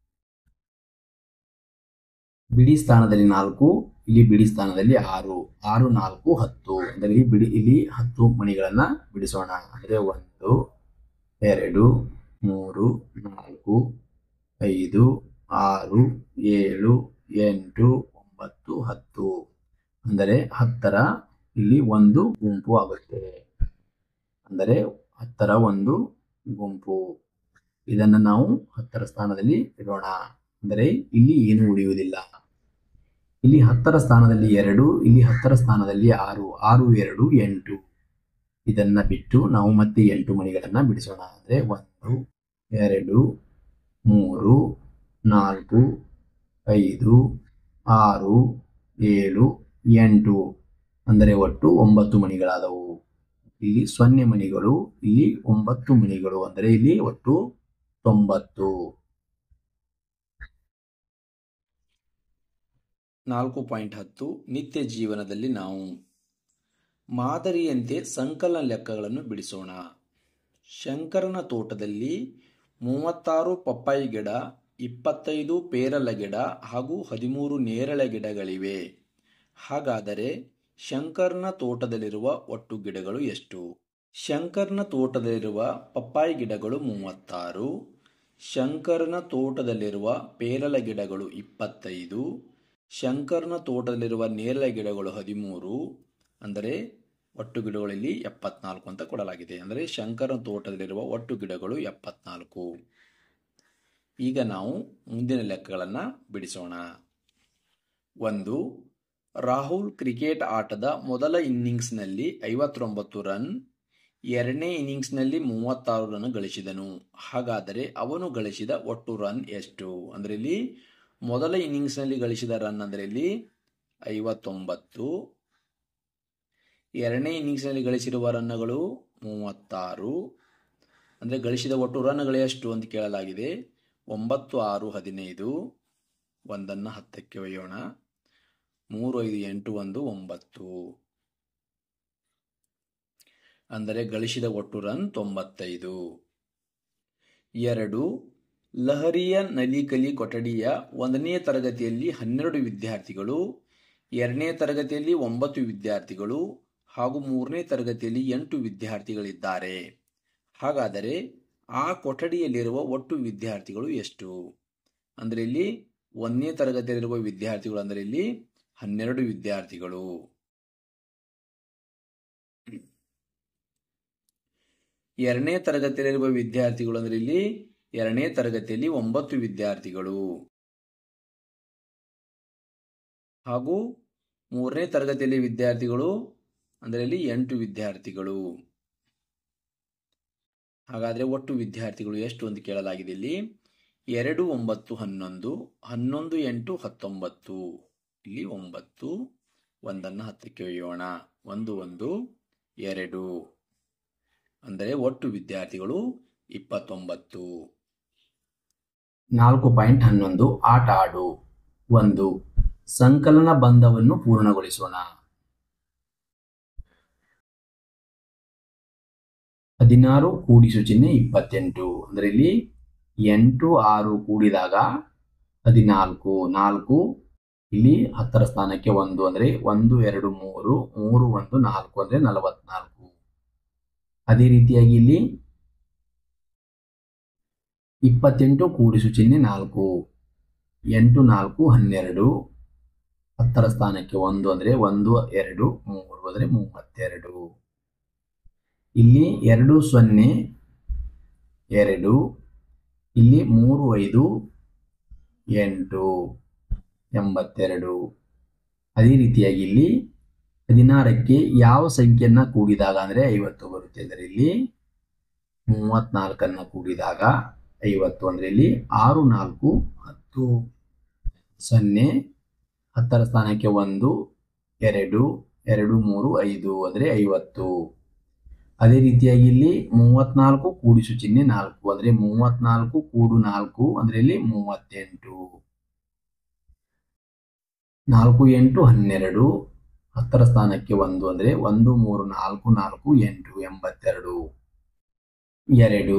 ಬಿಡಿ ಸ್ಥಾನದಲ್ಲಿ ನಾಲ್ಕು ಇಲ್ಲಿ ಬಿಡಿ ಸ್ಥಾನದಲ್ಲಿ ಆರು ಆರು ನಾಲ್ಕು ಹತ್ತು ಅಂದರೆ ಇಲ್ಲಿ ಬಿಡಿ ಇಲ್ಲಿ ಹತ್ತು ಮಣಿಗಳನ್ನ ಬಿಡಿಸೋಣ ಅಂದ್ರೆ ಒಂದು ಎರಡು ಮೂರು ನಾಲ್ಕು ಐದು ಆರು ಏಳು ಎಂಟು ಒಂಬತ್ತು ಹತ್ತು ಅಂದರೆ ಹತ್ತರ ಇಲ್ಲಿ ಒಂದು ಗುಂಪು ಆಗುತ್ತೆ ಅಂದರೆ ಹತ್ತರ ಒಂದು ಗುಂಪು ಇದನ್ನು ನಾವು ಹತ್ತರ ಸ್ಥಾನದಲ್ಲಿ ಇಡೋಣ ಅಂದರೆ ಇಲ್ಲಿ ಏನು ಉಳಿಯುವುದಿಲ್ಲ ಇಲ್ಲಿ ಹತ್ತರ ಸ್ಥಾನದಲ್ಲಿ ಎರಡು ಇಲ್ಲಿ ಹತ್ತರ ಸ್ಥಾನದಲ್ಲಿ ಆರು ಆರು ಎರಡು ಎಂಟು ಇದನ್ನ ಬಿಟ್ಟು ನಾವು ಮತ್ತೆ ಎಂಟು ಮಣಿಗಳನ್ನ ಬಿಡಿಸೋಣ ಅಂದ್ರೆ ಒಂದು ಎರಡು ಮೂರು ನಾಲ್ಕು ಐದು ಆರು ಏಳು ಎಂಟು ಅಂದರೆ ಒಟ್ಟು ಒಂಬತ್ತು ಮಣಿಗಳಾದವು ಇಲ್ಲಿ ಸೊನ್ನೆ ಮಣಿಗಳು ಇಲ್ಲಿ ಒಂಬತ್ತು ಮಣಿಗಳು ಅಂದರೆ ಇಲ್ಲಿ ಒಟ್ಟು ತೊಂಬತ್ತು ನಾಲ್ಕು ಪಾಯಿಂಟ್ ಹತ್ತು ನಿತ್ಯ ಜೀವನದಲ್ಲಿ ನಾವು ಮಾದರಿಯಂತೆ ಸಂಕಲನ ಲೆಕ್ಕಗಳನ್ನು ಬಿಡಿಸೋಣ ಶಂಕರನ ತೋಟದಲ್ಲಿ ಮೂವತ್ತಾರು ಪಪ್ಪಾಯಿ ಗಿಡ ಇಪ್ಪತ್ತೈದು ಪೇರಲ ಗಿಡ ಹಾಗೂ ಹದಿಮೂರು ನೇರಳೆ ಗಿಡಗಳಿವೆ ಹಾಗಾದರೆ ಶಂಕರ್ನ ತೋಟದಲ್ಲಿರುವ ಒಟ್ಟು ಗಿಡಗಳು ಎಷ್ಟು ಶಂಕರ್ನ ತೋಟದಲ್ಲಿರುವ ಪಪ್ಪಾಯಿ ಗಿಡಗಳು ಮೂವತ್ತಾರು ಶಂಕರನ ತೋಟದಲ್ಲಿರುವ ಪೇರಲ ಗಿಡಗಳು ಇಪ್ಪತ್ತೈದು ಶಂಕರ್ನ ತೋಟದಲ್ಲಿರುವ ನೇರಳೆ ಗಿಡಗಳು ಹದಿಮೂರು ಅಂದರೆ ಒಟ್ಟು ಗಿಡಗಳಲ್ಲಿ ಎಪ್ಪತ್ನಾಲ್ಕು ಅಂತ ಕೊಡಲಾಗಿದೆ ಅಂದರೆ ಶಂಕರನ ತೋಟದಲ್ಲಿರುವ ಒಟ್ಟು ಗಿಡಗಳು ಎಪ್ಪತ್ನಾಲ್ಕು ಈಗ ನಾವು ಮುಂದಿನ ಲೆಕ್ಕಗಳನ್ನು ಬಿಡಿಸೋಣ ಒಂದು ರಾಹುಲ್ ಕ್ರಿಕೆಟ್ ಆಟದ ಮೊದಲ ಇನ್ನಿಂಗ್ಸ್ನಲ್ಲಿ ಐವತ್ತೊಂಬತ್ತು ರನ್ ಎರಡನೇ ಇನ್ನಿಂಗ್ಸ್ನಲ್ಲಿ ಮೂವತ್ತಾರು ರನ್ ಗಳಿಸಿದನು ಹಾಗಾದರೆ ಅವನು ಗಳಿಸಿದ ಒಟ್ಟು ರನ್ ಎಷ್ಟು ಅಂದರೆ ಇಲ್ಲಿ ಮೊದಲ ಇನ್ನಿಂಗ್ಸ್ನಲ್ಲಿ ಗಳಿಸಿದ ರನ್ ಅಂದರೆ ಇಲ್ಲಿ ಐವತ್ತೊಂಬತ್ತು ಎರಡನೇ ಇನ್ನಿಂಗ್ಸ್ನಲ್ಲಿ ಗಳಿಸಿರುವ ರನ್ಗಳು ಮೂವತ್ತಾರು ಅಂದರೆ ಗಳಿಸಿದ ಒಟ್ಟು ರನ್ಗಳು ಎಷ್ಟು ಅಂತ ಕೇಳಲಾಗಿದೆ ಒಂಬತ್ತು ಆರು ಹದಿನೈದು ಒಂದನ್ನು ಹತ್ತಕ್ಕೆ ಒಯ್ಯೋಣ ಮೂರು ಐದು ಎಂಟು ಒಂದು ಒಂಬತ್ತು ಅಂದರೆ ಗಳಿಸಿದ ಒಟ್ಟು ರನ್ ತೊಂಬತ್ತೈದು ಎರಡು ಲಹರಿಯ ನಲಿಕಲಿ ಕೊಠಡಿಯ ಒಂದನೇ ತರಗತಿಯಲ್ಲಿ ಹನ್ನೆರಡು ವಿದ್ಯಾರ್ಥಿಗಳು ಎರಡನೇ ತರಗತಿಯಲ್ಲಿ ಒಂಬತ್ತು ವಿದ್ಯಾರ್ಥಿಗಳು ಹಾಗೂ ಮೂರನೇ ತರಗತಿಯಲ್ಲಿ ಎಂಟು ವಿದ್ಯಾರ್ಥಿಗಳಿದ್ದಾರೆ ಹಾಗಾದರೆ ಆ ಕೊಠಡಿಯಲ್ಲಿರುವ ಒಟ್ಟು ವಿದ್ಯಾರ್ಥಿಗಳು ಎಷ್ಟು ಅಂದರೆ ಇಲ್ಲಿ ಒಂದನೇ ತರಗತಿಯಲ್ಲಿರುವ ವಿದ್ಯಾರ್ಥಿಗಳು ಅಂದರೆ ಇಲ್ಲಿ ಹನ್ನೆರಡು ವಿದ್ಯಾರ್ಥಿಗಳು ಎರಡನೇ ತರಗತಿಯಲ್ಲಿರುವ ವಿದ್ಯಾರ್ಥಿಗಳು ಅಂದರೆ ಇಲ್ಲಿ ಎರಡನೇ ತರಗತಿಯಲ್ಲಿ ಒಂಬತ್ತು ವಿದ್ಯಾರ್ಥಿಗಳು ಹಾಗೂ ಮೂರನೇ ತರಗತಿಯಲ್ಲಿ ವಿದ್ಯಾರ್ಥಿಗಳು ಅಂದರೆ ಇಲ್ಲಿ ಎಂಟು ವಿದ್ಯಾರ್ಥಿಗಳು ಹಾಗಾದರೆ ಒಟ್ಟು ವಿದ್ಯಾರ್ಥಿಗಳು ಎಷ್ಟು ಅಂತ ಕೇಳಲಾಗಿದೆ ಇಲ್ಲಿ ಎರಡು ಒಂಬತ್ತು ಹನ್ನೊಂದು ಹನ್ನೊಂದು ಎಂಟು ಹತ್ತೊಂಬತ್ತು ಇಲ್ಲಿ ಒಂಬತ್ತು ಒಂದನ್ನು ಹತ್ತಕ್ಕೆ ಒಯ್ಯೋಣ ಒಂದು ಒಂದು ಎರಡು ಅಂದರೆ ಒಟ್ಟು ವಿದ್ಯಾರ್ಥಿಗಳು ಇಪ್ಪತ್ತೊಂಬತ್ತು ನಾಲ್ಕು ಪಾಯಿಂಟ್ ಹನ್ನೊಂದು ಆಟ ಆಡು ಒಂದು ಸಂಕಲನ ಬಂಧವನ್ನು ಪೂರ್ಣಗೊಳಿಸೋಣ ಹದಿನಾರು ಕೂಡಿಸು ಚಿಹ್ನೆ ಇಪ್ಪತ್ತೆಂಟು ಅಂದರೆ ಇಲ್ಲಿ ಎಂಟು ಆರು ಕೂಡಿದಾಗ ಹದಿನಾಲ್ಕು ನಾಲ್ಕು ಇಲ್ಲಿ ಹತ್ತರ ಸ್ಥಾನಕ್ಕೆ ಒಂದು ಅಂದರೆ ಒಂದು ಎರಡು ಮೂರು ಮೂರು ಒಂದು ನಾಲ್ಕು ಅಂದರೆ ನಲವತ್ನಾಲ್ಕು ಅದೇ ರೀತಿಯಾಗಿ ಇಲ್ಲಿ ಇಪ್ಪತ್ತೆಂಟು ಕೂಡಿಸು ಚಿಹ್ನೆ ನಾಲ್ಕು ಎಂಟು ನಾಲ್ಕು ಹನ್ನೆರಡು ಹತ್ತರ ಸ್ಥಾನಕ್ಕೆ ಒಂದು ಅಂದರೆ ಒಂದು ಎರಡು ಮೂರು ಅಂದರೆ ಮೂವತ್ತೆರಡು ಇಲ್ಲಿ ಎರಡು ಸೊನ್ನೆ ಎರಡು ಇಲ್ಲಿ ಮೂರು ಐದು ಎಂಟು ಎಂಬತ್ತೆರಡು ಅದೇ ರೀತಿಯಾಗಿ ಇಲ್ಲಿ ಹದಿನಾರಕ್ಕೆ ಯಾವ ಸಂಖ್ಯೆಯನ್ನ ಕೂಡಿದಾಗ ಅಂದರೆ ಐವತ್ತು ಬರುತ್ತೆ ಅಂದರೆ ಇಲ್ಲಿ ಮೂವತ್ನಾಲ್ಕನ್ನ ಕೂಡಿದಾಗ ಐವತ್ತು ಅಂದರೆ ಇಲ್ಲಿ ಆರು ನಾಲ್ಕು ಹತ್ತು ಸೊನ್ನೆ ಹತ್ತರ ಸ್ಥಾನಕ್ಕೆ ಒಂದು ಎರಡು ಎರಡು ಮೂರು ಐದು ಅಂದರೆ ಐವತ್ತು ಅದೇ ರೀತಿಯಾಗಿ ಇಲ್ಲಿ ಮೂವತ್ನಾಲ್ಕು ಕೂಡಿಸು ಚಿಹ್ನೆ ನಾಲ್ಕು ಅಂದ್ರೆ ಮೂವತ್ನಾಲ್ಕು ಕೂಡು ನಾಲ್ಕು ಅಂದ್ರೆ ಇಲ್ಲಿ ಮೂವತ್ತೆಂಟು ನಾಲ್ಕು ಎಂಟು ಹನ್ನೆರಡು ಹತ್ತರ ಸ್ಥಾನಕ್ಕೆ ಒಂದು ಅಂದ್ರೆ ಒಂದು ಮೂರು ನಾಲ್ಕು ನಾಲ್ಕು ಎಂಟು ಎಂಬತ್ತೆರಡು ಎರಡು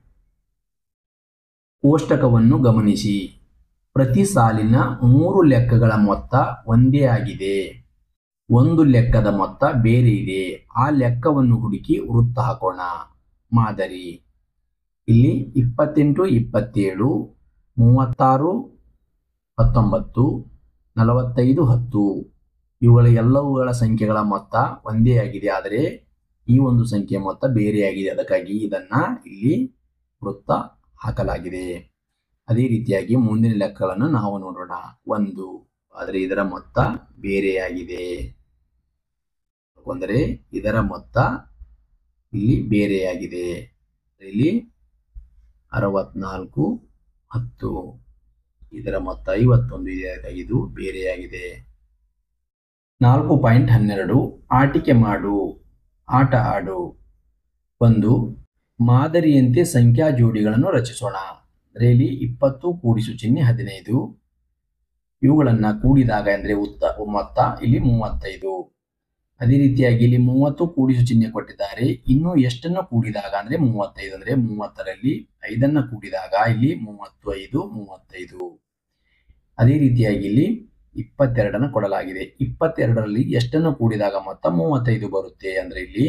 ಕೋಷ್ಟಕವನ್ನು ಗಮನಿಸಿ ಪ್ರತಿ ಸಾಲಿನ ಮೂರು ಲೆಕ್ಕಗಳ ಮೊತ್ತ ಒಂದೇ ಆಗಿದೆ ಒಂದು ಲೆಕ್ಕದ ಮೊತ್ತ ಬೇರೆ ಇದೆ ಆ ಲೆಕ್ಕವನ್ನು ಹುಡುಕಿ ವೃತ್ತ ಹಾಕೋಣ ಮಾದರಿ ಇಲ್ಲಿ ಇಪ್ಪತ್ತೆಂಟು ಇಪ್ಪತ್ತೇಳು ಮೂವತ್ತಾರು ಹತ್ತೊಂಬತ್ತು ನಲವತ್ತೈದು ಹತ್ತು ಇವುಗಳ ಎಲ್ಲವುಗಳ ಸಂಖ್ಯೆಗಳ ಮೊತ್ತ ಒಂದೇ ಆಗಿದೆ ಆದರೆ ಈ ಒಂದು ಸಂಖ್ಯೆಯ ಮೊತ್ತ ಬೇರೆಯಾಗಿದೆ ಅದಕ್ಕಾಗಿ ಇದನ್ನ ಇಲ್ಲಿ ವೃತ್ತ ಹಾಕಲಾಗಿದೆ ಅದೇ ರೀತಿಯಾಗಿ ಮುಂದಿನ ಲೆಕ್ಕಗಳನ್ನು ನಾವು ನೋಡೋಣ ಒಂದು ಆದರೆ ಇದರ ಮೊತ್ತ ಬೇರೆಯಾಗಿದೆ ಅಂದರೆ ಇದರ ಮೊತ್ತ ಇಲ್ಲಿ ಬೇರೆಯಾಗಿದೆ ಇಲ್ಲಿ ಅರವತ್ನಾಲ್ಕು ಹತ್ತು ಇದರ ಮೊತ್ತ ಐವತ್ತೊಂದು ಇದೆ ಅದಕ್ಕಾಗಿ ಇದು ಬೇರೆಯಾಗಿದೆ ನಾಲ್ಕು ಪಾಯಿಂಟ್ ಹನ್ನೆರಡು ಆಟಿಕೆ ಮಾಡು ಆಟ ಆಡು ಒಂದು ಮಾದರಿಯಂತೆ ಸಂಖ್ಯಾ ಜೋಡಿಗಳನ್ನು ರಚಿಸೋಣ ಅಂದರೆ ಇಲ್ಲಿ ಇಪ್ಪತ್ತು ಕೂಡಿಸು ಚಿಹ್ನೆ ಹದಿನೈದು ಇವುಗಳನ್ನ ಕೂಡಿದಾಗ ಅಂದರೆ ಉತ್ತ ಮೊತ್ತ ಇಲ್ಲಿ ಮೂವತ್ತೈದು ಅದೇ ರೀತಿಯಾಗಿ ಇಲ್ಲಿ ಮೂವತ್ತು ಕೂಡಿಸು ಚಿಹ್ನೆ ಕೊಟ್ಟಿದ್ದಾರೆ ಇನ್ನು ಎಷ್ಟನ್ನು ಕೂಡಿದಾಗ ಅಂದ್ರೆ ಮೂವತ್ತೈದು ಅಂದ್ರೆ ಮೂವತ್ತರಲ್ಲಿ ಐದನ್ನ ಕೂಡಿದಾಗ ಇಲ್ಲಿ ಮೂವತ್ತು ಐದು ಮೂವತ್ತೈದು ಅದೇ ರೀತಿಯಾಗಿ ಇಲ್ಲಿ ಇಪ್ಪತ್ತೆರಡನ್ನು ಕೊಡಲಾಗಿದೆ ಇಪ್ಪತ್ತೆರಡರಲ್ಲಿ ಎಷ್ಟನ್ನು ಕೂಡಿದಾಗ ಮೊತ್ತ ಮೂವತ್ತೈದು ಬರುತ್ತೆ ಅಂದ್ರೆ ಇಲ್ಲಿ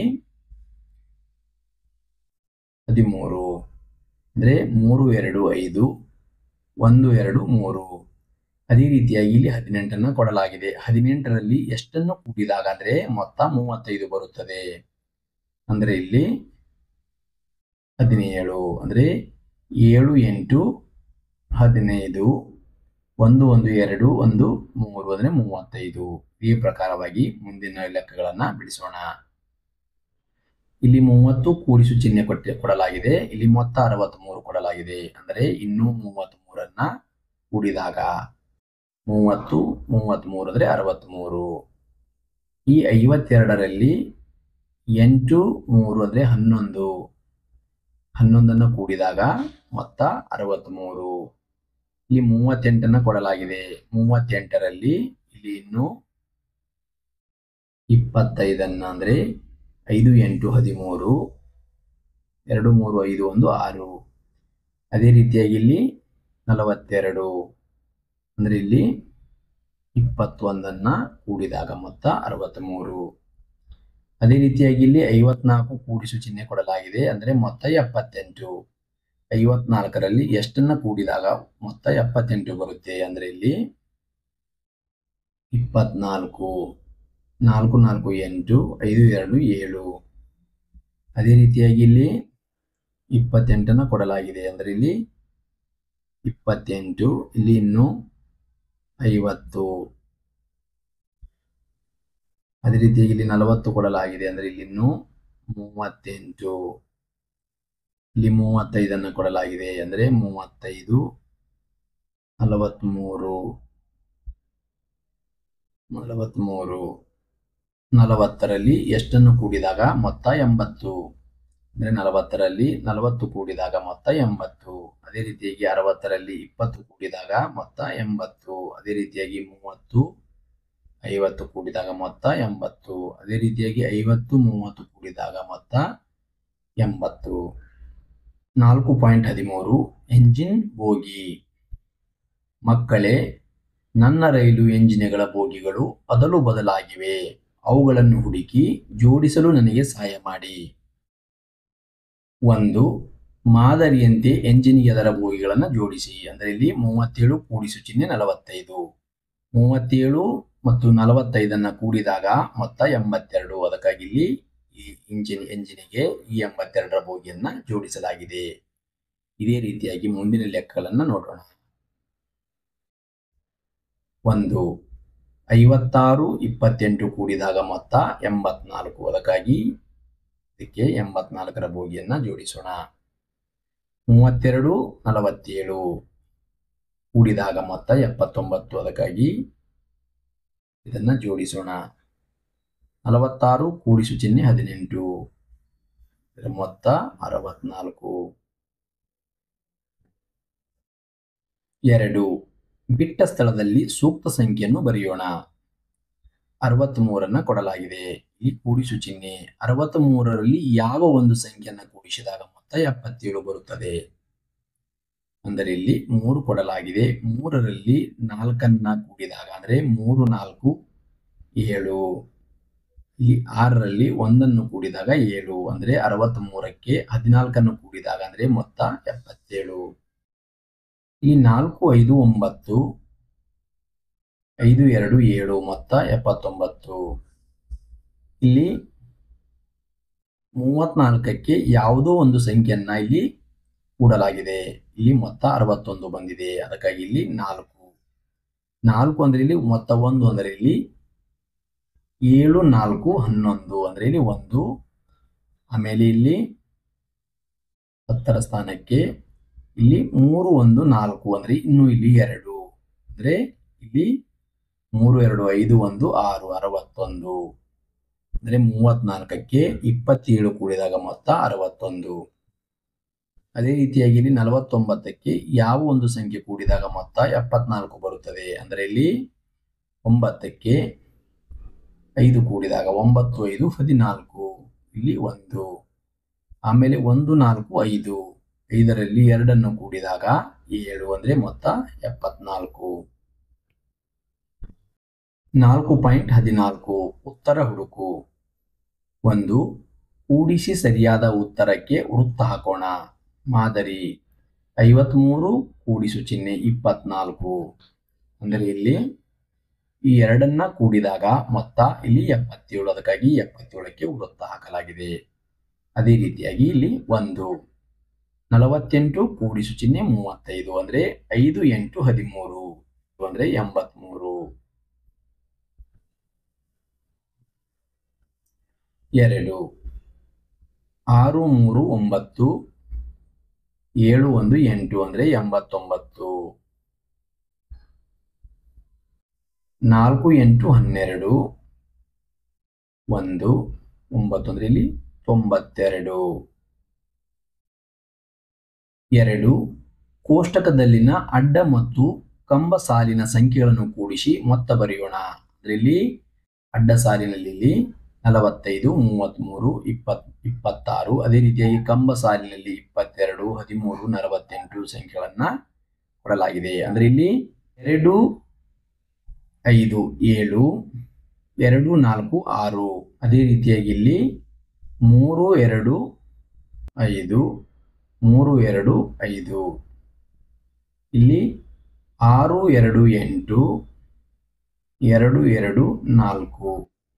ಹದಿಮೂರು ಅಂದ್ರೆ ಮೂರು ಎರಡು ಐದು ಒಂದು ಎರಡು ಮೂರು ಅದೇ ರೀತಿಯಾಗಿ ಇಲ್ಲಿ ಹದಿನೆಂಟನ್ನು ಕೊಡಲಾಗಿದೆ ಹದಿನೆಂಟರಲ್ಲಿ ಎಷ್ಟನ್ನು ಕೂಡಿದಾಗ ಅಂದ್ರೆ ಮೊತ್ತ ಮೂವತ್ತೈದು ಬರುತ್ತದೆ ಅಂದ್ರೆ ಇಲ್ಲಿ ಹದಿನೇಳು ಅಂದ್ರೆ ಏಳು ಎಂಟು ಹದಿನೈದು ಒಂದು ಒಂದು ಎರಡು ಒಂದು ಮೂರು ಅಂದ್ರೆ ಮೂವತ್ತೈದು ಈ ಪ್ರಕಾರವಾಗಿ ಮುಂದಿನ ಲೆಕ್ಕಗಳನ್ನ ಬಿಡಿಸೋಣ ಇಲ್ಲಿ ಮೂವತ್ತು ಕೂಡಿಸು ಚಿಹ್ನೆ ಕೊಟ್ಟ ಕೊಡಲಾಗಿದೆ ಇಲ್ಲಿ ಮೊತ್ತ ಅರವತ್ತ್ ಕೊಡಲಾಗಿದೆ ಅಂದರೆ ಇನ್ನೂ ಮೂವತ್ತ್ ಮೂರನ್ನ ಕೂಡಿದಾಗ ಮೂವತ್ತು ಮೂವತ್ತ್ಮೂರು ಅಂದರೆ ಅರವತ್ತ್ಮೂರು ಈ ಐವತ್ತೆರಡರಲ್ಲಿ ಎಂಟು ಮೂರು ಅಂದರೆ ಹನ್ನೊಂದು ಹನ್ನೊಂದನ್ನು ಕೂಡಿದಾಗ ಮೊತ್ತ ಅರವತ್ತ್ಮೂರು ಇಲ್ಲಿ ಮೂವತ್ತೆಂಟನ್ನು ಕೊಡಲಾಗಿದೆ ಮೂವತ್ತೆಂಟರಲ್ಲಿ ಇಲ್ಲಿ ಇನ್ನು ಇಪ್ಪತ್ತೈದನ್ನು ಅಂದರೆ ಐದು ಎಂಟು ಹದಿಮೂರು ಎರಡು ಮೂರು ಐದು ಒಂದು ಆರು ಅದೇ ರೀತಿಯಾಗಿ ಇಲ್ಲಿ ನಲವತ್ತೆರಡು ಅಂದ್ರೆ ಇಲ್ಲಿ ಇಪ್ಪತ್ತೊಂದನ್ನ ಕೂಡಿದಾಗ ಮೊತ್ತ ಅರವತ್ತ್ಮೂರು ಅದೇ ರೀತಿಯಾಗಿ ಇಲ್ಲಿ ಐವತ್ನಾಲ್ಕು ಕೂಡಿಸು ಚಿಹ್ನೆ ಕೊಡಲಾಗಿದೆ ಅಂದ್ರೆ ಮೊತ್ತ ಎಪ್ಪತ್ತೆಂಟು ಐವತ್ನಾಲ್ಕರಲ್ಲಿ ಎಷ್ಟನ್ನ ಕೂಡಿದಾಗ ಮೊತ್ತ ಎಪ್ಪತ್ತೆಂಟು ಬರುತ್ತೆ ಅಂದ್ರೆ ಇಲ್ಲಿ ಇಪ್ಪತ್ನಾಲ್ಕು ನಾಲ್ಕು ನಾಲ್ಕು ಎಂಟು ಐದು ಎರಡು ಏಳು ಅದೇ ರೀತಿಯಾಗಿ ಇಲ್ಲಿ ಇಪ್ಪತ್ತೆಂಟನ್ನು ಕೊಡಲಾಗಿದೆ ಅಂದ್ರೆ ಇಲ್ಲಿ ಇಪ್ಪತ್ತೆಂಟು ಇಲ್ಲಿ ಇನ್ನು ಐವತ್ತು ಅದೇ ರೀತಿಯಾಗಿ ಇಲ್ಲಿ ನಲವತ್ತು ಕೊಡಲಾಗಿದೆ ಅಂದ್ರೆ ಇಲ್ಲಿ ಇನ್ನು ಮೂವತ್ತೆಂಟು ಇಲ್ಲಿ ಮೂವತ್ತೈದನ್ನು ಕೊಡಲಾಗಿದೆ ಅಂದ್ರೆ ಮೂವತ್ತೈದು ನಲವತ್ತ್ಮೂರು ನಲವತ್ತ್ಮೂರು ನಲವತ್ತರಲ್ಲಿ ಎಷ್ಟನ್ನು ಕೂಡಿದಾಗ ಮೊತ್ತ ಎಂಬತ್ತು ಅಂದ್ರೆ ನಲವತ್ತರಲ್ಲಿ ನಲವತ್ತು ಕೂಡಿದಾಗ ಮೊತ್ತ ಎಂಬತ್ತು ಅದೇ ರೀತಿಯಾಗಿ ಅರವತ್ತರಲ್ಲಿ ಇಪ್ಪತ್ತು ಕೂಡಿದಾಗ ಮೊತ್ತ ಎಂಬತ್ತು ಅದೇ ರೀತಿಯಾಗಿ ಮೂವತ್ತು ಐವತ್ತು ಕೂಡಿದಾಗ ಮೊತ್ತ ಎಂಬತ್ತು ಅದೇ ರೀತಿಯಾಗಿ ಐವತ್ತು ಮೂವತ್ತು ಕೂಡಿದಾಗ ಮೊತ್ತ ಎಂಬತ್ತು ನಾಲ್ಕು ಪಾಯಿಂಟ್ ಹದಿಮೂರು ಎಂಜಿನ್ ಬೋಗಿ ಮಕ್ಕಳೇ ನನ್ನ ರೈಲು ಎಂಜಿನ್ಗಳ ಬೋಗಿಗಳು ಅದಲು ಬದಲಾಗಿವೆ ಅವುಗಳನ್ನು ಹುಡುಕಿ ಜೋಡಿಸಲು ನನಗೆ ಸಹಾಯ ಮಾಡಿ ಒಂದು ಮಾದರಿಯಂತೆ ಎಂಜಿನ್ಗೆ ಅದರ ಬೋಗಿಗಳನ್ನು ಜೋಡಿಸಿ ಅಂದರೆ ಇಲ್ಲಿ ಮೂವತ್ತೇಳು ಕೂಡಿಸು ಚಿಹ್ನೆ ನಲವತ್ತೈದು ಮೂವತ್ತೇಳು ಮತ್ತು ನಲವತ್ತೈದನ್ನ ಕೂಡಿದಾಗ ಮೊತ್ತ ಎಂಬತ್ತೆರಡು ಅದಕ್ಕಾಗಿ ಇಲ್ಲಿ ಈ ಇಂಜಿನ್ ಎಂಜಿನಿಗೆ ಈ ಎಂಬತ್ತೆರಡರ ಬೋಗಿಯನ್ನ ಜೋಡಿಸಲಾಗಿದೆ ಇದೇ ರೀತಿಯಾಗಿ ಮುಂದಿನ ಲೆಕ್ಕಗಳನ್ನು ನೋಡೋಣ ಒಂದು ಐವತ್ತಾರು ಇಪ್ಪತ್ತೆಂಟು ಕೂಡಿದಾಗ ಮೊತ್ತ ಎಂಬತ್ನಾಲ್ಕು ಅದಕ್ಕಾಗಿ ಇದಕ್ಕೆ ಎಂಬತ್ನಾಲ್ಕರ ಬೋಗಿಯನ್ನ ಜೋಡಿಸೋಣ ಮೂವತ್ತೆರಡು ನಲವತ್ತೇಳು ಕೂಡಿದಾಗ ಮೊತ್ತ ಎಪ್ಪತ್ತೊಂಬತ್ತು ಅದಕ್ಕಾಗಿ ಇದನ್ನ ಜೋಡಿಸೋಣ ನಲವತ್ತಾರು ಕೂಡಿಸು ಚಿಹ್ನೆ ಹದಿನೆಂಟು ಇದರ ಮೊತ್ತ ಅರವತ್ನಾಲ್ಕು ಎರಡು ಬಿಟ್ಟ ಸ್ಥಳದಲ್ಲಿ ಸೂಕ್ತ ಸಂಖ್ಯೆಯನ್ನು ಬರೆಯೋಣ ಅರವತ್ತ್ ಮೂರನ್ನ ಕೊಡಲಾಗಿದೆ ಈ ಕೂಡಿಸು ಚಿಹ್ನೆ ಅರವತ್ತ್ ಮೂರರಲ್ಲಿ ಯಾವ ಒಂದು ಸಂಖ್ಯೆಯನ್ನು ಕೂಡಿಸಿದಾಗ ಮೊತ್ತ ಎಪ್ಪತ್ತೇಳು ಬರುತ್ತದೆ ಅಂದರೆ ಇಲ್ಲಿ ಮೂರು ಕೊಡಲಾಗಿದೆ ಮೂರರಲ್ಲಿ ನಾಲ್ಕನ್ನ ಕೂಡಿದಾಗ ಅಂದ್ರೆ ಮೂರು ನಾಲ್ಕು ಏಳು ಇಲ್ಲಿ ಆರರಲ್ಲಿ ಒಂದನ್ನು ಕೂಡಿದಾಗ ಏಳು ಅಂದ್ರೆ ಅರವತ್ತ್ ಮೂರಕ್ಕೆ ಹದಿನಾಲ್ಕನ್ನು ಕೂಡಿದಾಗ ಅಂದ್ರೆ ಮೊತ್ತ ಎಪ್ಪತ್ತೇಳು ಈ ನಾಲ್ಕು ಐದು ಒಂಬತ್ತು ಐದು ಎರಡು ಏಳು ಮೊತ್ತ ಎಪ್ಪತ್ತೊಂಬತ್ತು ಇಲ್ಲಿ ಮೂವತ್ನಾಲ್ಕಕ್ಕೆ ಯಾವುದೋ ಒಂದು ಸಂಖ್ಯೆಯನ್ನ ಇಲ್ಲಿ ಕೂಡಲಾಗಿದೆ ಇಲ್ಲಿ ಮೊತ್ತ ಅರವತ್ತೊಂದು ಬಂದಿದೆ ಅದಕ್ಕಾಗಿ ಇಲ್ಲಿ ನಾಲ್ಕು ನಾಲ್ಕು ಅಂದ್ರೆ ಇಲ್ಲಿ ಮೊತ್ತ ಒಂದು ಅಂದ್ರೆ ಇಲ್ಲಿ ಏಳು ನಾಲ್ಕು ಹನ್ನೊಂದು ಅಂದ್ರೆ ಇಲ್ಲಿ ಒಂದು ಆಮೇಲೆ ಇಲ್ಲಿ ಹತ್ತರ ಸ್ಥಾನಕ್ಕೆ ಇಲ್ಲಿ ಮೂರು ಒಂದು ನಾಲ್ಕು ಅಂದ್ರೆ ಇನ್ನು ಇಲ್ಲಿ ಎರಡು ಅಂದ್ರೆ ಇಲ್ಲಿ ಮೂರು ಎರಡು ಐದು ಒಂದು ಆರು ಅರವತ್ತೊಂದು ಅಂದ್ರೆ ಮೂವತ್ನಾಲ್ಕಕ್ಕೆ ಇಪ್ಪತ್ತೇಳು ಕೂಡಿದಾಗ ಮೊತ್ತ ಅರವತ್ತೊಂದು ಅದೇ ರೀತಿಯಾಗಿ ಇಲ್ಲಿ ನಲವತ್ತೊಂಬತ್ತಕ್ಕೆ ಯಾವ ಒಂದು ಸಂಖ್ಯೆ ಕೂಡಿದಾಗ ಮೊತ್ತ ಎಪ್ಪತ್ನಾಲ್ಕು ಬರುತ್ತದೆ ಅಂದ್ರೆ ಇಲ್ಲಿ ಒಂಬತ್ತಕ್ಕೆ ಐದು ಕೂಡಿದಾಗ ಒಂಬತ್ತು ಐದು ಹದಿನಾಲ್ಕು ಇಲ್ಲಿ ಒಂದು ಆಮೇಲೆ ಒಂದು ನಾಲ್ಕು ಐದು ಐದರಲ್ಲಿ ಎರಡನ್ನು ಕೂಡಿದಾಗ ಏಳು ಅಂದ್ರೆ ಮೊತ್ತ ಎಪ್ಪತ್ನಾಲ್ಕು ನಾಲ್ಕು ಪಾಯಿಂಟ್ ಹದಿನಾಲ್ಕು ಉತ್ತರ ಹುಡುಕು ಒಂದು ಕೂಡಿಸಿ ಸರಿಯಾದ ಉತ್ತರಕ್ಕೆ ವೃತ್ತ ಹಾಕೋಣ ಮಾದರಿ ಐವತ್ಮೂರು ಕೂಡಿಸು ಚಿಹ್ನೆ ಇಪ್ಪತ್ನಾಲ್ಕು ಅಂದರೆ ಇಲ್ಲಿ ಈ ಎರಡನ್ನ ಕೂಡಿದಾಗ ಮೊತ್ತ ಇಲ್ಲಿ ಎಪ್ಪತ್ತೇಳು ಅದಕ್ಕಾಗಿ ಎಪ್ಪತ್ತೇಳಕ್ಕೆ ವೃತ್ತ ಹಾಕಲಾಗಿದೆ ಅದೇ ರೀತಿಯಾಗಿ ಇಲ್ಲಿ ಒಂದು ನಲವತ್ತೆಂಟು ಕೂಡಿಸು ಚಿಹ್ನೆ ಮೂವತ್ತೈದು ಅಂದ್ರೆ ಐದು ಎಂಟು ಹದಿಮೂರು ಅಂದ್ರೆ ಎಂಬತ್ಮೂರು ಎರಡು ಆರು ಮೂರು ಒಂಬತ್ತು ಏಳು ಒಂದು ಎಂಟು ಅಂದ್ರೆ ಎಂಬತ್ತೊಂಬತ್ತು ನಾಲ್ಕು ಎಂಟು ಹನ್ನೆರಡು ಒಂದು ಒಂಬತ್ತು ಅಂದ್ರೆ ಇಲ್ಲಿ ತೊಂಬತ್ತೆರಡು ಎರಡು ಕೋಷ್ಟಕದಲ್ಲಿನ ಅಡ್ಡ ಮತ್ತು ಕಂಬ ಸಾಲಿನ ಸಂಖ್ಯೆಗಳನ್ನು ಕೂಡಿಸಿ ಮೊತ್ತ ಬರೆಯೋಣ ಅದರಲ್ಲಿ ಅಡ್ಡ ಸಾಲಿನಲ್ಲಿ ಇಲ್ಲಿ ನಲವತ್ತೈದು ಮೂವತ್ತ್ಮೂರು ಇಪ್ಪತ್ ಇಪ್ಪತ್ತಾರು ಅದೇ ರೀತಿಯಾಗಿ ಕಂಬ ಸಾಲಿನಲ್ಲಿ ಇಪ್ಪತ್ತೆರಡು ಹದಿಮೂರು ನಲವತ್ತೆಂಟು ಸಂಖ್ಯೆಗಳನ್ನ ಕೊಡಲಾಗಿದೆ ಅಂದ್ರೆ ಇಲ್ಲಿ ಎರಡು ಐದು ಏಳು ಎರಡು ನಾಲ್ಕು ಆರು ಅದೇ ರೀತಿಯಾಗಿ ಇಲ್ಲಿ ಮೂರು ಎರಡು ಐದು ಮೂರು ಎರಡು ಐದು ಇಲ್ಲಿ ಆರು ಎರಡು ಎಂಟು ಎರಡು ಎರಡು ನಾಲ್ಕು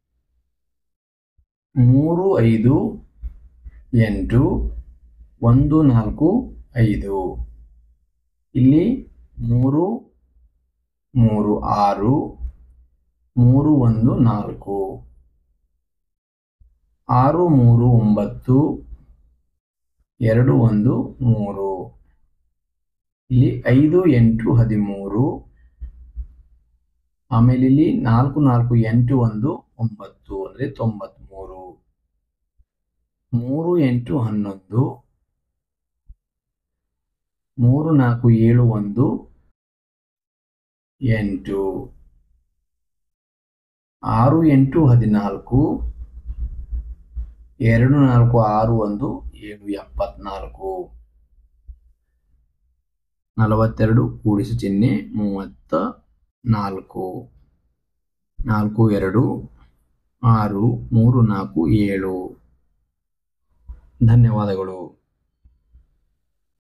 ಮೂರು ಐದು ಎಂಟು ಒಂದು ನಾಲ್ಕು ಐದು ಇಲ್ಲಿ ಮೂರು ಮೂರು ಆರು ಮೂರು ಒಂದು ನಾಲ್ಕು ಆರು ಮೂರು ಒಂಬತ್ತು ಎರಡು ಒಂದು ಮೂರು ಇಲ್ಲಿ ಐದು ಎಂಟು ಹದಿಮೂರು ಆಮೇಲೆ ಇಲ್ಲಿ ನಾಲ್ಕು ನಾಲ್ಕು ಎಂಟು ಒಂದು ಒಂಬತ್ತು ಅಂದ್ರೆ ತೊಂಬತ್ಮೂರು ಮೂರು ಎಂಟು ಹನ್ನೊಂದು ಮೂರು ನಾಲ್ಕು ಏಳು ಒಂದು ಎಂಟು ಆರು ಎಂಟು ಹದಿನಾಲ್ಕು ಎರಡು ನಾಲ್ಕು ಆರು ಒಂದು ಏಳು ಎಪ್ಪತ್ನಾಲ್ಕು ನಲವತ್ತೆರಡು ಕೂಡಿಸು ಚಿಹ್ನೆ ಮೂವತ್ತ ನಾಲ್ಕು ನಾಲ್ಕು ಎರಡು ಆರು ಮೂರು ನಾಲ್ಕು ಏಳು ಧನ್ಯವಾದಗಳು